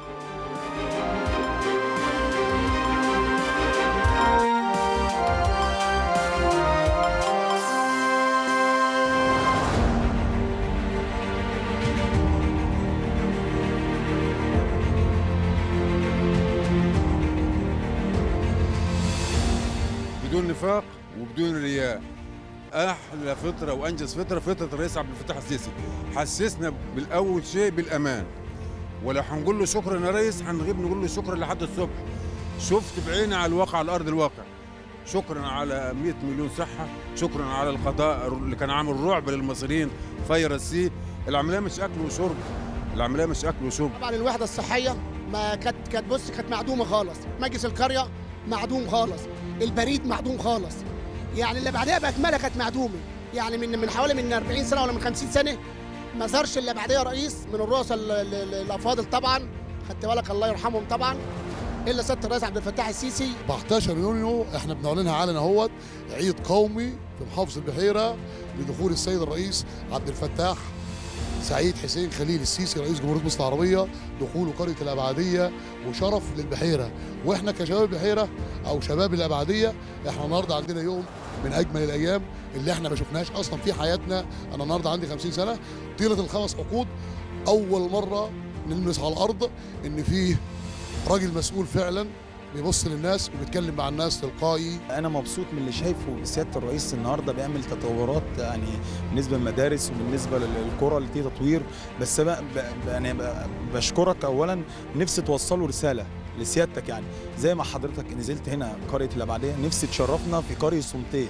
بدون نفاق وبدون رياء احلى فتره وانجز فتره فتره الرئيس عبد الفتاح السيسي حسسنا بالاول شيء بالامان ولو هنقول له شكرا يا ريس هنغيب نقول له شكرا لحد الصبح شفت بعيني على الواقع على ارض الواقع شكرا على 100 مليون صحه شكرا على القضاء اللي كان عامل رعب للمصريين فيروس سي العمليه مش اكل وشرب العمليه مش اكل وشرب طبعا الوحده الصحيه ما كانت كانت بص كانت معدومه خالص مجلس القريه معدوم خالص البريد معدوم خالص يعني اللي بعدها باكملها كانت معدومه يعني من من حوالي من 40 سنه ولا من 50 سنه ما صارش اللي بعدها رئيس من الرؤساء ال- ال- ال- الافاضل طبعا خدت بالك الله يرحمهم طبعا الا سياده الرئيس عبد الفتاح السيسي 14 يونيو احنا بنعلنها علنا اهوت عيد قومي في محافظه البحيره بدخول السيد الرئيس عبد الفتاح سعيد حسين خليل السيسي رئيس جمهوريه مصر العربيه دخوله قريه الابعديه وشرف للبحيره واحنا كشباب البحيره او شباب الابعديه احنا النهارده عندنا يوم من اجمل الايام اللي احنا ما شفناهاش اصلا في حياتنا انا النهارده عندي 50 سنه طيله الخمس عقود اول مره نلمس على الارض ان فيه راجل مسؤول فعلا بيبص للناس وبيتكلم مع الناس تلقائي انا مبسوط من اللي شايفه سياده الرئيس النهارده بيعمل تطورات يعني بالنسبه للمدارس وبالنسبه للقرى اللي فيه تطوير بس بقى ب- يعني ب- بشكرك اولا نفسي توصلوا رساله لسيادتك يعني زي ما حضرتك نزلت هنا قريه الابعديه نفسي تشرفنا في قريه سمتيس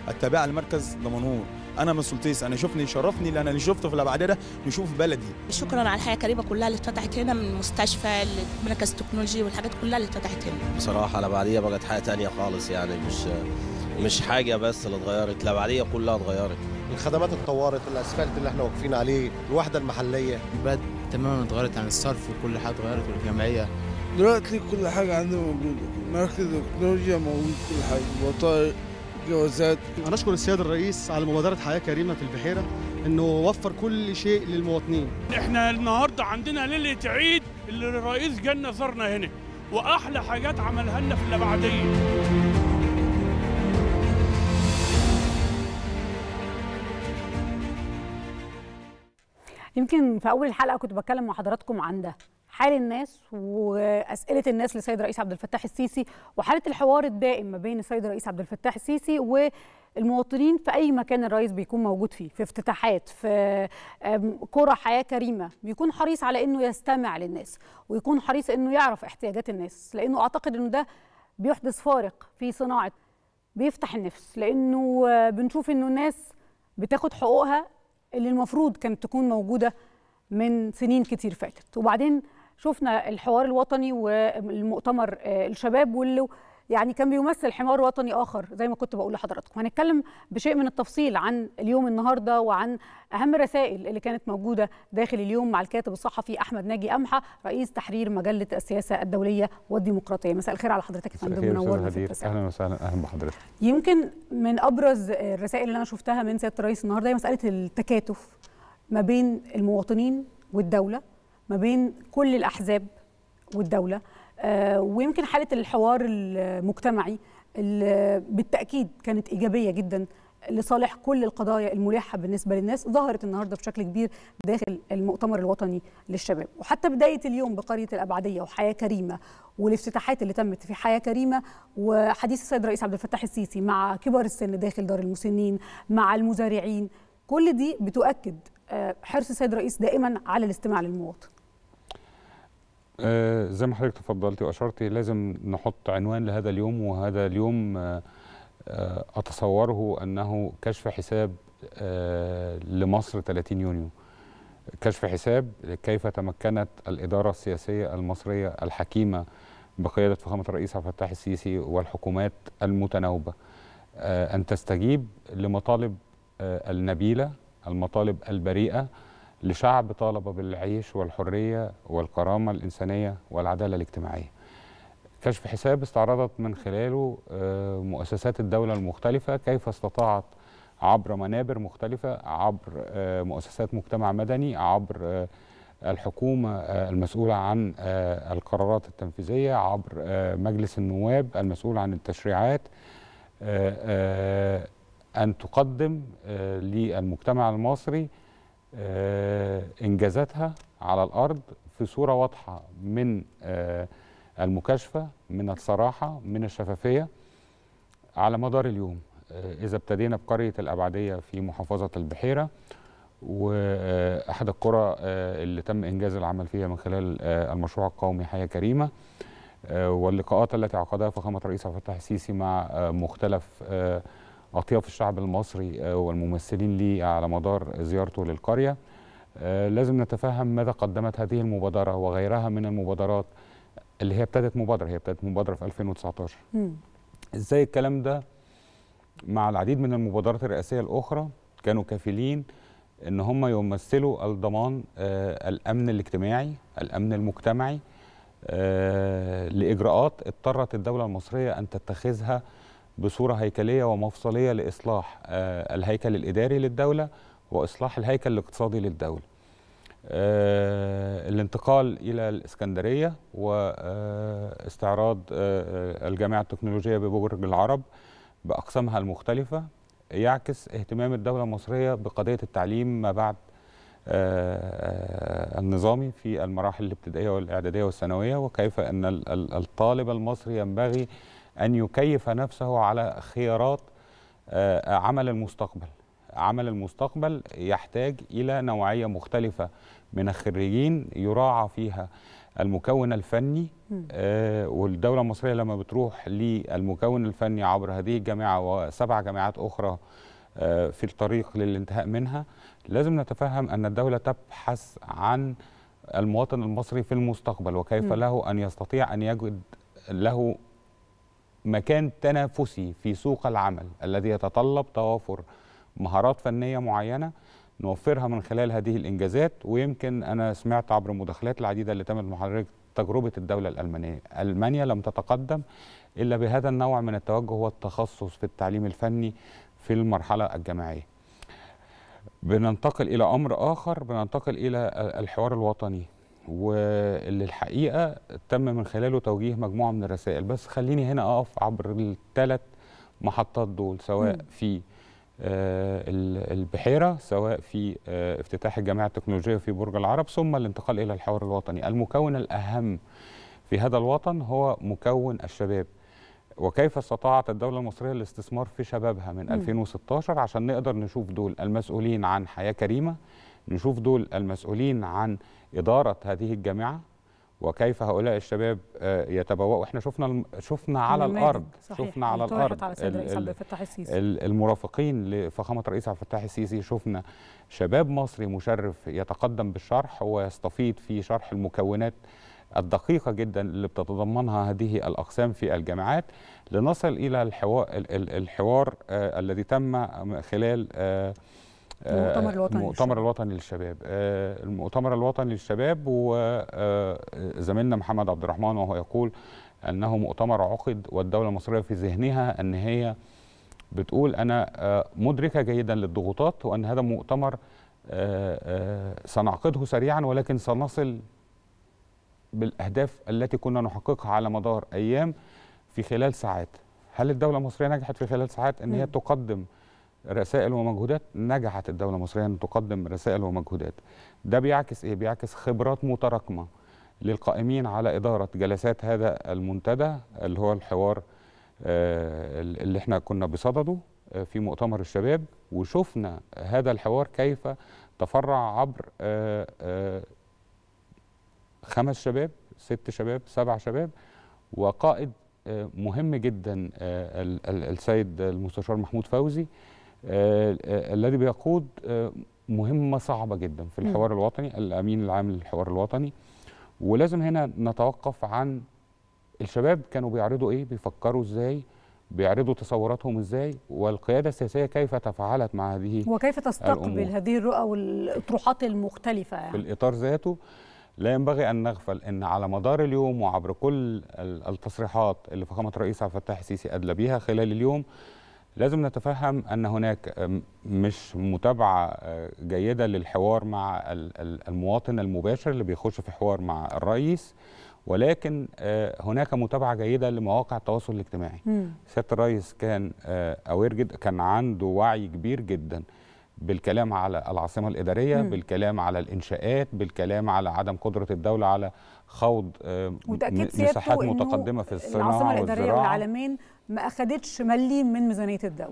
التابعه لمركز دمنهور انا من سلطيس انا شوفني شرفني لان اللي شفته في الابعديه ده نشوف بلدي شكرا على الحياه كريمه كلها اللي اتفتحت هنا من المستشفى لمركز التكنولوجي والحاجات كلها اللي اتفتحت هنا بصراحه الابعديه بقت حاجه تانية خالص يعني مش مش حاجه بس اللي اتغيرت الابعديه كلها اتغيرت الخدمات اتطورت الاسفلت اللي احنا واقفين عليه الوحده المحليه البلد تماما اتغيرت عن الصرف وكل حاجه اتغيرت والجمعيه دلوقتي كل حاجه عندنا موجوده مركز التكنولوجيا موجود كل حاجه بطايق جوازات انا اشكر السيد الرئيس على مبادره حياه كريمه في البحيره انه وفر كل شيء للمواطنين احنا النهارده عندنا ليله عيد اللي الرئيس جالنا زارنا هنا واحلى حاجات عملها لنا في الابعديه يمكن في اول الحلقه كنت بتكلم مع حضراتكم عن ده حال الناس واسئله الناس للسيد الرئيس عبد الفتاح السيسي وحاله الحوار الدائم ما بين السيد الرئيس عبد الفتاح السيسي والمواطنين في اي مكان الرئيس بيكون موجود فيه في افتتاحات في قرى حياه كريمه بيكون حريص على انه يستمع للناس ويكون حريص انه يعرف احتياجات الناس لانه اعتقد انه ده بيحدث فارق في صناعه بيفتح النفس لانه بنشوف انه الناس بتاخد حقوقها اللي المفروض كانت تكون موجوده من سنين كتير فاتت وبعدين شفنا الحوار الوطني والمؤتمر الشباب واللي يعني كان بيمثل حوار وطني اخر زي ما كنت بقول لحضراتكم هنتكلم بشيء من التفصيل عن اليوم النهارده وعن اهم الرسائل اللي كانت موجوده داخل اليوم مع الكاتب الصحفي احمد ناجي امحى رئيس تحرير مجله السياسه الدوليه والديمقراطيه مساء الخير على حضرتك يا فندم منورنا اهلا وسهلا اهلا بحضرتك يمكن من ابرز الرسائل اللي انا شفتها من سياده الرئيس النهارده هي مساله التكاتف ما بين المواطنين والدوله ما بين كل الاحزاب والدوله آه ويمكن حاله الحوار المجتمعي اللي بالتاكيد كانت ايجابيه جدا لصالح كل القضايا الملحه بالنسبه للناس ظهرت النهارده بشكل كبير داخل المؤتمر الوطني للشباب وحتى بدايه اليوم بقريه الابعديه وحياه كريمه والافتتاحات اللي تمت في حياه كريمه وحديث السيد الرئيس عبد الفتاح السيسي مع كبار السن داخل دار المسنين مع المزارعين كل دي بتؤكد حرص السيد الرئيس دائما على الاستماع للمواطن آه زي ما حضرتك تفضلتي واشرتي لازم نحط عنوان لهذا اليوم وهذا اليوم آه آه اتصوره انه كشف حساب آه لمصر 30 يونيو كشف حساب كيف تمكنت الاداره السياسيه المصريه الحكيمه بقياده فخامه الرئيس عبد الفتاح السيسي والحكومات المتناوبه آه ان تستجيب لمطالب آه النبيله المطالب البريئه لشعب طالب بالعيش والحريه والكرامه الانسانيه والعداله الاجتماعيه. كشف حساب استعرضت من خلاله مؤسسات الدوله المختلفه كيف استطاعت عبر منابر مختلفه عبر مؤسسات مجتمع مدني عبر الحكومه المسؤوله عن القرارات التنفيذيه عبر مجلس النواب المسؤول عن التشريعات ان تقدم للمجتمع المصري انجازاتها على الارض في صوره واضحه من المكاشفه من الصراحه من الشفافيه على مدار اليوم اذا ابتدينا بقريه الابعديه في محافظه البحيره واحد القرى اللي تم انجاز العمل فيها من خلال المشروع القومي حياه كريمه واللقاءات التي عقدها فخامه الرئيس عبد الفتاح السيسي مع مختلف اطياف الشعب المصري والممثلين ليه على مدار زيارته للقريه لازم نتفهم ماذا قدمت هذه المبادره وغيرها من المبادرات اللي هي ابتدت مبادره هي ابتدت مبادره في 2019 م. ازاي الكلام ده مع العديد من المبادرات الرئاسيه الاخرى كانوا كافلين ان هم يمثلوا الضمان آه الامن الاجتماعي الامن المجتمعي آه لاجراءات اضطرت الدوله المصريه ان تتخذها بصوره هيكليه ومفصليه لاصلاح آه الهيكل الاداري للدوله واصلاح الهيكل الاقتصادي للدوله. آه الانتقال الى الاسكندريه واستعراض آه الجامعه التكنولوجيه ببرج العرب باقسامها المختلفه يعكس اهتمام الدوله المصريه بقضيه التعليم ما بعد النظامي في المراحل الابتدائيه والاعداديه والثانويه وكيف ان الطالب المصري ينبغي أن يكيف نفسه على خيارات عمل المستقبل عمل المستقبل يحتاج إلى نوعية مختلفة من الخريجين يراعى فيها المكون الفني مم. آه، والدولة المصرية لما بتروح للمكون الفني عبر هذه الجامعة وسبع جامعات أخرى آه، في الطريق للانتهاء منها لازم نتفهم أن الدولة تبحث عن المواطن المصري في المستقبل وكيف مم. له أن يستطيع أن يجد له مكان تنافسي في سوق العمل الذي يتطلب توافر مهارات فنية معينة نوفرها من خلال هذه الإنجازات ويمكن أنا سمعت عبر المداخلات العديدة اللي تمت مع حضرتك تجربة الدولة الألمانية ألمانيا لم تتقدم إلا بهذا النوع من التوجه والتخصص في التعليم الفني في المرحلة الجامعية بننتقل إلى أمر آخر بننتقل إلى الحوار الوطني واللي الحقيقة تم من خلاله توجيه مجموعة من الرسائل بس خليني هنا أقف عبر الثلاث محطات دول سواء مم. في آه، ال- البحيرة سواء في آه، افتتاح الجامعة التكنولوجية في برج العرب ثم الانتقال إلى الحوار الوطني المكون الأهم في هذا الوطن هو مكون الشباب وكيف استطاعت الدولة المصرية الاستثمار في شبابها من مم. 2016 عشان نقدر نشوف دول المسؤولين عن حياة كريمة نشوف دول المسؤولين عن إدارة هذه الجامعة وكيف هؤلاء الشباب آه، يتبوأوا احنا شفنا الم- شفنا على نماذج، الارض صحيح، شفنا على طرحت الارض على سيد ال- الرئيس ال- عبد الفتاح السيسي. ال- المرافقين لفخامه الرئيس عبد الفتاح السيسي شفنا شباب مصري مشرف يتقدم بالشرح ويستفيض في شرح المكونات الدقيقة جدا اللي بتتضمنها هذه الأقسام في الجامعات لنصل إلى الحوار, الحوار آه الذي تم خلال آه آه، المؤتمر الوطني المؤتمر الوطني للشباب آه، المؤتمر الوطني للشباب وزميلنا محمد عبد الرحمن وهو يقول انه مؤتمر عقد والدوله المصريه في ذهنها ان هي بتقول انا آه، مدركه جيدا للضغوطات وان هذا مؤتمر آه، آه، سنعقده سريعا ولكن سنصل بالاهداف التي كنا نحققها على مدار ايام في خلال ساعات هل الدوله المصريه نجحت في خلال ساعات ان هي مم. تقدم رسائل ومجهودات نجحت الدولة المصرية أن تقدم رسائل ومجهودات ده بيعكس إيه؟ بيعكس خبرات متراكمة للقائمين على إدارة جلسات هذا المنتدى اللي هو الحوار آه، اللي احنا كنا بصدده آه، في مؤتمر الشباب وشفنا هذا الحوار كيف تفرع عبر آه، آه، خمس شباب ست شباب سبع شباب وقائد آه، مهم جدا آه، ال- ال- السيد المستشار محمود فوزي آه، آه، الذي بيقود آه، مهمة صعبة جدا في مم. الحوار الوطني الأمين العام للحوار الوطني ولازم هنا نتوقف عن الشباب كانوا بيعرضوا إيه بيفكروا إزاي بيعرضوا تصوراتهم إزاي والقيادة السياسية كيف تفاعلت مع هذه وكيف تستقبل الأمور. هذه الرؤى والأطروحات المختلفة في يعني الإطار ذاته لا ينبغي أن نغفل أن على مدار اليوم وعبر كل ال- التصريحات اللي فخامة الرئيس عبد الفتاح السيسي أدلى بها خلال اليوم لازم نتفهم أن هناك أم، مش متابعة آه، جيدة للحوار مع ال- ال- المواطن المباشر اللي بيخش في حوار مع الرئيس ولكن آه، هناك متابعة جيدة لمواقع التواصل الاجتماعي مم. سياده الرئيس كان اوير جدا كان عنده وعي كبير جدا بالكلام على العاصمه الاداريه مم. بالكلام على الانشاءات بالكلام على عدم قدره الدوله على خوض آه، م- وتأكيد سيادته مساحات إنه متقدمه في الصناعه العاصمة الإدارية والزراعه والعالمين ما أخدتش مليم من ميزانية الدولة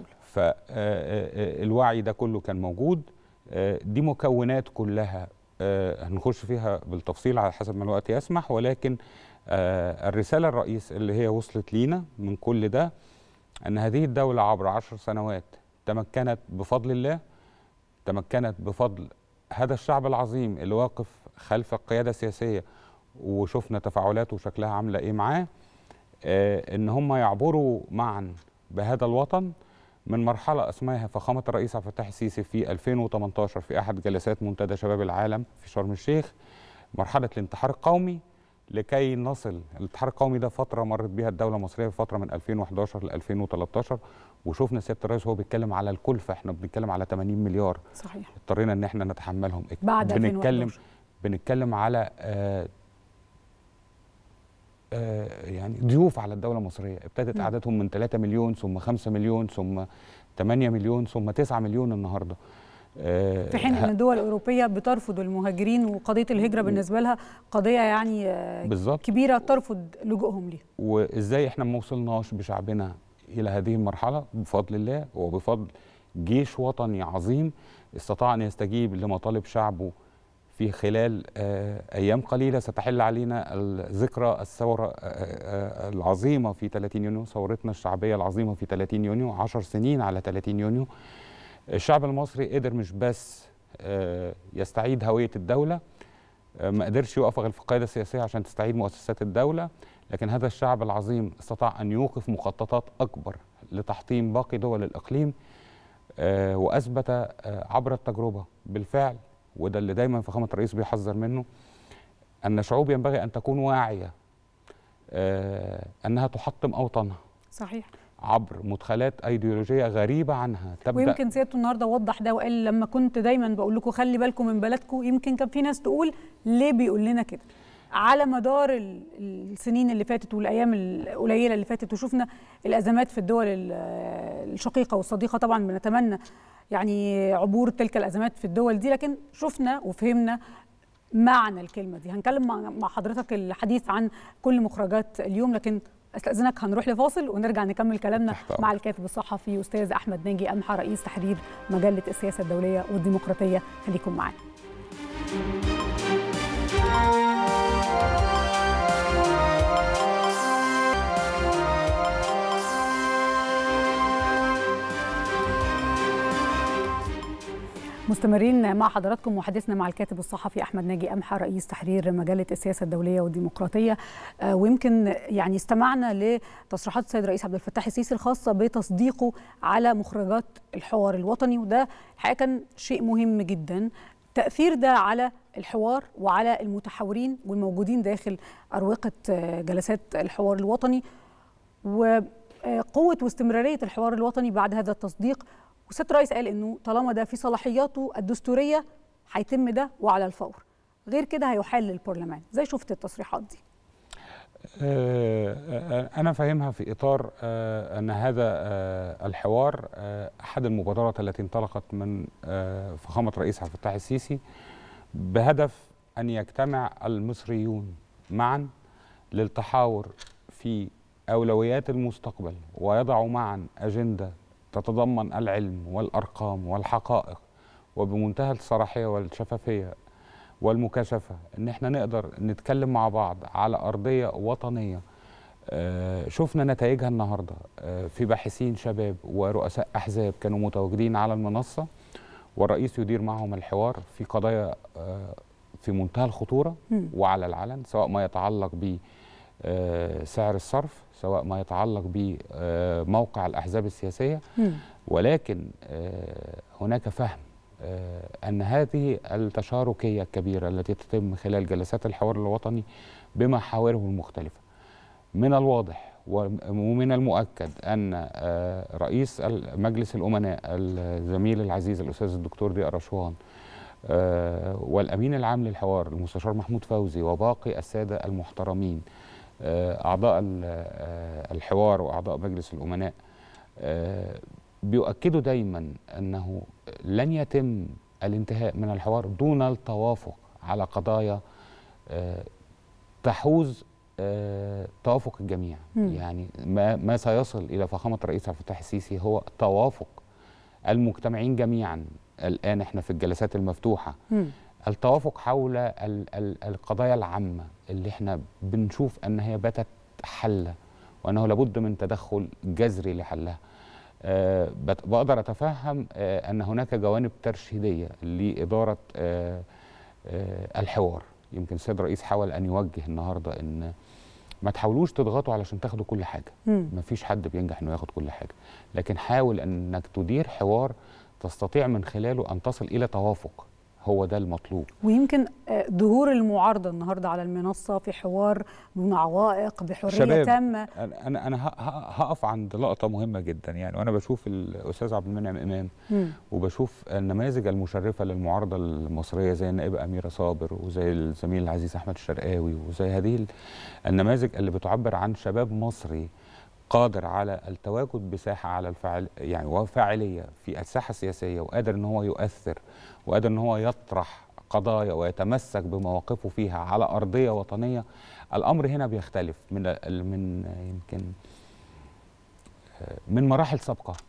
فالوعي ده كله كان موجود آه، دي مكونات كلها آه، هنخش فيها بالتفصيل على حسب ما الوقت يسمح ولكن آه، الرسالة الرئيس اللي هي وصلت لينا من كل ده أن هذه الدولة عبر عشر سنوات تمكنت بفضل الله تمكنت بفضل هذا الشعب العظيم اللي واقف خلف القيادة السياسية وشفنا تفاعلاته وشكلها عاملة إيه معاه آه، ان هم يعبروا معا بهذا الوطن من مرحله اسماها فخامه الرئيس عبد الفتاح السيسي في 2018 في احد جلسات منتدى شباب العالم في شرم الشيخ مرحله الانتحار القومي لكي نصل الانتحار القومي ده فتره مرت بها الدوله المصريه فتره من 2011 ل 2013 وشفنا سياده الرئيس وهو بيتكلم على الكلفه احنا بنتكلم على 80 مليار صحيح اضطرينا ان احنا نتحملهم بعد بنتكلم 2011. بنتكلم على آه آه، يعني ضيوف على الدوله المصريه ابتدت مم. اعدادهم من 3 مليون ثم 5 مليون ثم 8 مليون ثم 9 مليون النهارده آه، في حين ه- ان الدول الاوروبيه بترفض المهاجرين وقضيه الهجره بالنسبه لها قضيه يعني آه، بالظبط. كبيره ترفض لجوءهم ليها وازاي احنا ما وصلناش بشعبنا الى هذه المرحله بفضل الله وبفضل جيش وطني عظيم استطاع ان يستجيب لمطالب شعبه في خلال آه، ايام قليله ستحل علينا ذكرى الثوره آه، آه، العظيمه في 30 يونيو ثورتنا الشعبيه العظيمه في 30 يونيو 10 سنين على 30 يونيو الشعب المصري قدر مش بس آه، يستعيد هويه الدوله آه، ما قدرش يقف غير في القياده السياسيه عشان تستعيد مؤسسات الدوله لكن هذا الشعب العظيم استطاع ان يوقف مخططات اكبر لتحطيم باقي دول الاقليم آه، واثبت آه، عبر التجربه بالفعل وده اللي دايما فخامه الرئيس بيحذر منه ان الشعوب ينبغي ان تكون واعيه آه، انها تحطم اوطانها صحيح عبر مدخلات ايديولوجيه غريبه عنها تبدا ويمكن سيادته النهارده وضح ده وقال لما كنت دايما بقول لكم خلي بالكم من بلدكم يمكن كان في ناس تقول ليه بيقول لنا كده على مدار ال- السنين اللي فاتت والايام القليله اللي فاتت وشفنا الازمات في الدول ال- الشقيقه والصديقه طبعا بنتمنى يعني عبور تلك الازمات في الدول دي لكن شفنا وفهمنا معنى الكلمه دي هنتكلم مع مع حضرتك الحديث عن كل مخرجات اليوم لكن استاذنك هنروح لفاصل ونرجع نكمل كلامنا مع الكاتب الصحفي استاذ احمد ناجي امحى رئيس تحرير مجله السياسه الدوليه والديمقراطيه خليكم معانا مستمرين مع حضراتكم وحديثنا مع الكاتب الصحفي احمد ناجي امحى رئيس تحرير مجله السياسه الدوليه والديمقراطيه آه، ويمكن يعني استمعنا لتصريحات السيد الرئيس عبد الفتاح السيسي الخاصه بتصديقه على مخرجات الحوار الوطني وده الحقيقه كان شيء مهم جدا تاثير ده على الحوار وعلى المتحورين والموجودين داخل اروقه آه، جلسات الحوار الوطني وقوه واستمراريه الحوار الوطني بعد هذا التصديق وسياده الرئيس قال انه طالما ده في صلاحياته الدستوريه هيتم ده وعلى الفور غير كده هيحال للبرلمان زي شفت التصريحات دي آه، أنا فاهمها في إطار آه، أن هذا آه، الحوار آه، أحد المبادرات التي انطلقت من آه، فخامة الرئيس عبد الفتاح السيسي بهدف أن يجتمع المصريون معا للتحاور في أولويات المستقبل ويضعوا معا أجندة تتضمن العلم والأرقام والحقائق وبمنتهى الصراحية والشفافية والمكاشفة ان احنا نقدر نتكلم مع بعض على ارضية وطنية آه، شفنا نتائجها النهاردة آه، في باحثين شباب ورؤساء احزاب كانوا متواجدين على المنصة والرئيس يدير معهم الحوار في قضايا آه، في منتهى الخطورة مم. وعلى العلن سواء ما يتعلق ب آه، سعر الصرف سواء ما يتعلق بموقع الأحزاب السياسية ولكن آه، هناك فهم آه، أن هذه التشاركية الكبيرة التي تتم خلال جلسات الحوار الوطني بمحاوره المختلفة من الواضح ومن المؤكد أن آه، رئيس مجلس الأمناء الزميل العزيز الأستاذ الدكتور ضياء رشوان آه، والأمين العام للحوار المستشار محمود فوزي وباقي السادة المحترمين آه، أعضاء ال- آه، الحوار وأعضاء مجلس الأمناء آه، بيؤكدوا دايما أنه لن يتم الانتهاء من الحوار دون التوافق على قضايا آه، تحوز آه، توافق الجميع مم. يعني ما, ما سيصل إلى فخامة الرئيس عبد الفتاح السيسي هو توافق المجتمعين جميعا الآن احنا في الجلسات المفتوحة التوافق حول ال ال القضايا العامة اللي احنا بنشوف أن هي باتت حلة وأنه لابد من تدخل جذري لحلها آه بت- بقدر أتفهم آه أن هناك جوانب ترشيدية لإدارة آه آه الحوار يمكن السيد الرئيس حاول أن يوجه النهاردة أن ما تحاولوش تضغطوا علشان تاخدوا كل حاجة مم. ما فيش حد بينجح انه ياخد كل حاجة لكن حاول انك تدير حوار تستطيع من خلاله ان تصل الى توافق هو ده المطلوب ويمكن آه، ظهور المعارضه النهارده على المنصه في حوار دون عوائق بحريه شباب تامه انا انا انا ه- ه- هقف عند لقطه مهمه جدا يعني وانا بشوف الاستاذ عبد المنعم امام مم. وبشوف النماذج المشرفه للمعارضه المصريه زي النائبه اميره صابر وزي الزميل العزيز احمد الشرقاوي وزي هذه ال- النماذج اللي بتعبر عن شباب مصري قادر على التواجد بساحه على الفعل يعني وفاعليه في الساحه السياسيه وقادر ان هو يؤثر وقادر ان هو يطرح قضايا ويتمسك بمواقفه فيها على ارضيه وطنيه الامر هنا بيختلف من ال- من يمكن من مراحل سابقه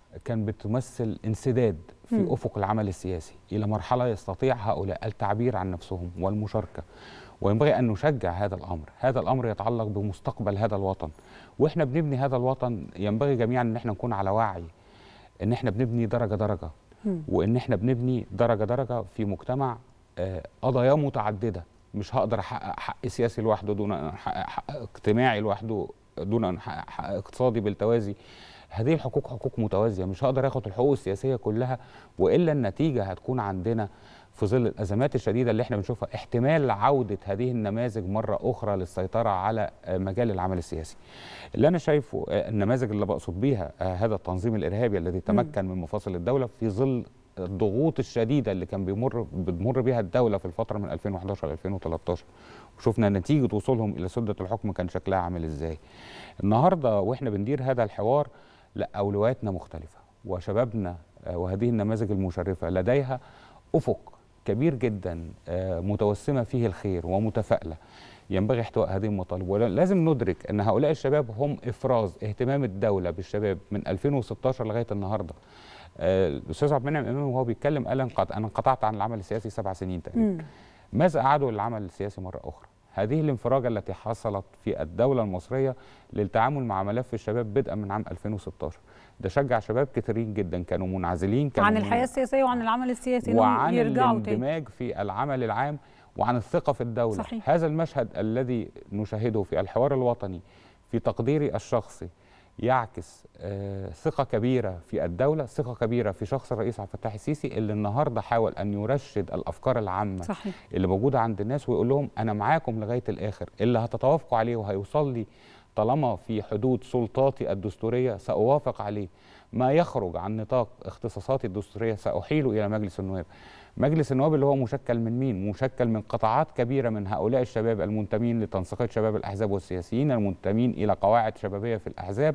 كان بتمثل انسداد في مم. افق العمل السياسي الى مرحله يستطيع هؤلاء التعبير عن نفسهم والمشاركه وينبغي ان نشجع هذا الامر، هذا الامر يتعلق بمستقبل هذا الوطن، واحنا بنبني هذا الوطن ينبغي جميعا ان احنا نكون على وعي ان احنا بنبني درجه درجه مم. وان احنا بنبني درجه درجه في مجتمع آه، قضاياه متعدده مش هقدر احقق حق سياسي لوحده دون ان احقق حق اجتماعي لوحده دون ان احقق حق اقتصادي بالتوازي هذه الحقوق حقوق متوازيه مش هقدر اخد الحقوق السياسيه كلها والا النتيجه هتكون عندنا في ظل الازمات الشديده اللي احنا بنشوفها احتمال عوده هذه النماذج مره اخرى للسيطره على آه، مجال العمل السياسي. اللي انا شايفه آه، النماذج اللي بقصد بيها آه، هذا التنظيم الارهابي الذي تمكن من مفاصل الدوله في ظل الضغوط الشديده اللي كان بيمر بتمر بها الدوله في الفتره من 2011 ل 2013 وشفنا نتيجه وصولهم الى سده الحكم كان شكلها عامل ازاي. النهارده واحنا بندير هذا الحوار لا اولوياتنا مختلفه وشبابنا آه، وهذه النماذج المشرفه لديها افق كبير جدا آه، متوسمه فيه الخير ومتفائله ينبغي احتواء هذه المطالب ولازم ندرك ان هؤلاء الشباب هم افراز اهتمام الدوله بالشباب من 2016 لغايه النهارده آه، الاستاذ عبد المنعم امام وهو بيتكلم قال انقطع انا انقطعت عن العمل السياسي سبع سنين تقريبا مم. ماذا أعادوا للعمل السياسي مرة أخرى؟ هذه الانفراجة التي حصلت في الدولة المصرية للتعامل مع ملف الشباب بدءا من عام 2016 ده شجع شباب كثيرين جدا كانوا منعزلين كانوا عن من- الحياه السياسيه وعن العمل السياسي إنهم وعن يرجعوا تاني الاندماج في العمل العام وعن الثقة في الدولة صحيح. هذا المشهد الذي نشاهده في الحوار الوطني في تقديري الشخصي يعكس آه، ثقة كبيرة في الدولة ثقة كبيرة في شخص الرئيس عبد الفتاح السيسي اللي النهاردة حاول أن يرشد الأفكار العامة صحيح. اللي موجودة عند الناس ويقول لهم أنا معاكم لغاية الآخر اللي هتتوافقوا عليه وهيوصل لي طالما في حدود سلطاتي الدستورية سأوافق عليه ما يخرج عن نطاق اختصاصاتي الدستورية سأحيله إلى مجلس النواب مجلس النواب اللي هو مشكل من مين؟ مشكل من قطاعات كبيرة من هؤلاء الشباب المنتمين لتنسيقية شباب الأحزاب والسياسيين المنتمين إلى قواعد شبابية في الأحزاب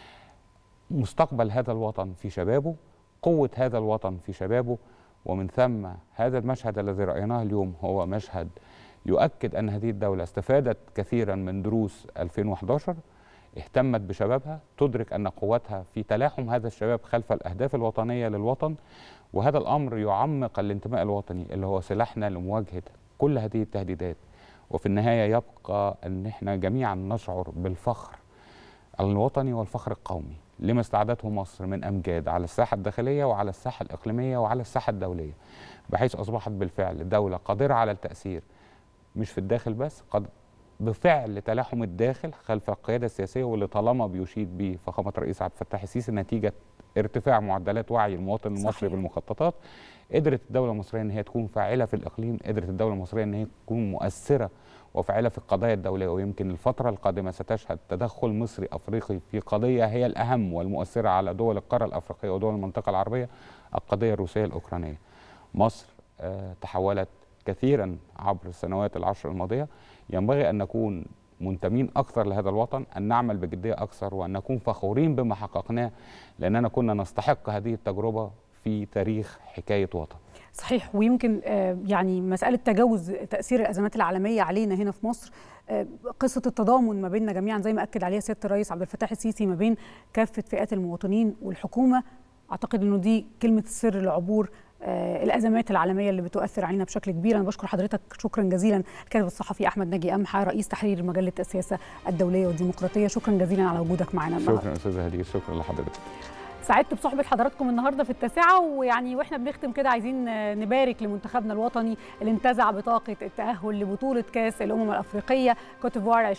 مستقبل هذا الوطن في شبابه قوة هذا الوطن في شبابه ومن ثم هذا المشهد الذي رأيناه اليوم هو مشهد يؤكد أن هذه الدولة استفادت كثيرا من دروس 2011 اهتمت بشبابها تدرك أن قوتها في تلاحم هذا الشباب خلف الأهداف الوطنية للوطن وهذا الأمر يعمق الانتماء الوطني اللي هو سلاحنا لمواجهة كل هذه التهديدات وفي النهاية يبقى أن احنا جميعا نشعر بالفخر الوطني والفخر القومي لما استعدته مصر من امجاد على الساحه الداخليه وعلى الساحه الاقليميه وعلى الساحه الدوليه بحيث اصبحت بالفعل دوله قادره على التاثير مش في الداخل بس قد بفعل تلاحم الداخل خلف القياده السياسيه واللي طالما بيشيد به فخامه الرئيس عبد الفتاح السيسي نتيجه ارتفاع معدلات وعي المواطن المصري صحيح. بالمخططات قدرت الدوله المصريه ان هي تكون فاعله في الاقليم قدرت الدوله المصريه ان هي تكون مؤثره وفاعله في القضايا الدوليه ويمكن الفتره القادمه ستشهد تدخل مصري افريقي في قضيه هي الاهم والمؤثره على دول القاره الافريقيه ودول المنطقه العربيه القضيه الروسيه الاوكرانيه مصر آه، تحولت كثيرا عبر السنوات العشر الماضيه ينبغي ان نكون منتمين اكثر لهذا الوطن ان نعمل بجديه اكثر وان نكون فخورين بما حققناه لاننا كنا نستحق هذه التجربه في تاريخ حكايه وطن صحيح ويمكن آه، يعني مسألة تجاوز تأثير الأزمات العالمية علينا هنا في مصر آه، قصة التضامن ما بيننا جميعا زي ما أكد عليها سيادة الرئيس عبد الفتاح السيسي ما بين كافة فئات المواطنين والحكومة أعتقد أنه دي كلمة السر لعبور آه، الأزمات العالمية اللي بتؤثر علينا بشكل كبير أنا بشكر حضرتك شكرا جزيلا الكاتب الصحفي أحمد ناجي أمحى رئيس تحرير مجلة السياسة الدولية والديمقراطية شكرا جزيلا على وجودك معنا النهارده شكرا استاذ هدير شكرا لحضرتك سعدت بصحبة حضراتكم النهارده في التاسعة ويعني واحنا بنختم كده عايزين آه، نبارك لمنتخبنا الوطني اللي انتزع بطاقة التأهل لبطولة كأس الأمم الأفريقية كوتيفوار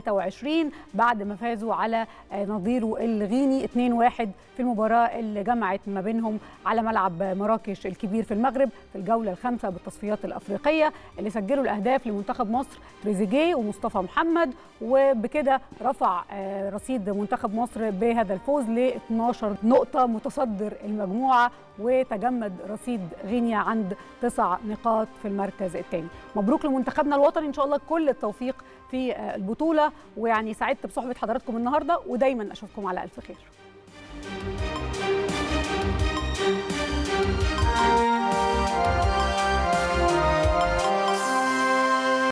2023 بعد ما فازوا على آه، نظيره الغيني 2-1 في المباراة اللي جمعت ما بينهم على ملعب مراكش الكبير في المغرب في الجولة الخامسة بالتصفيات الأفريقية اللي سجلوا الأهداف لمنتخب مصر تريزيجيه ومصطفى محمد وبكده رفع آه، رصيد منتخب مصر بهذا الفوز ل 12 نقطة متصدر المجموعة وتجمد رصيد غينيا عند تسع نقاط في المركز الثاني مبروك لمنتخبنا الوطني إن شاء الله كل التوفيق في آه، البطولة ويعني سعدت بصحبة حضراتكم النهاردة ودايما أشوفكم على ألف خير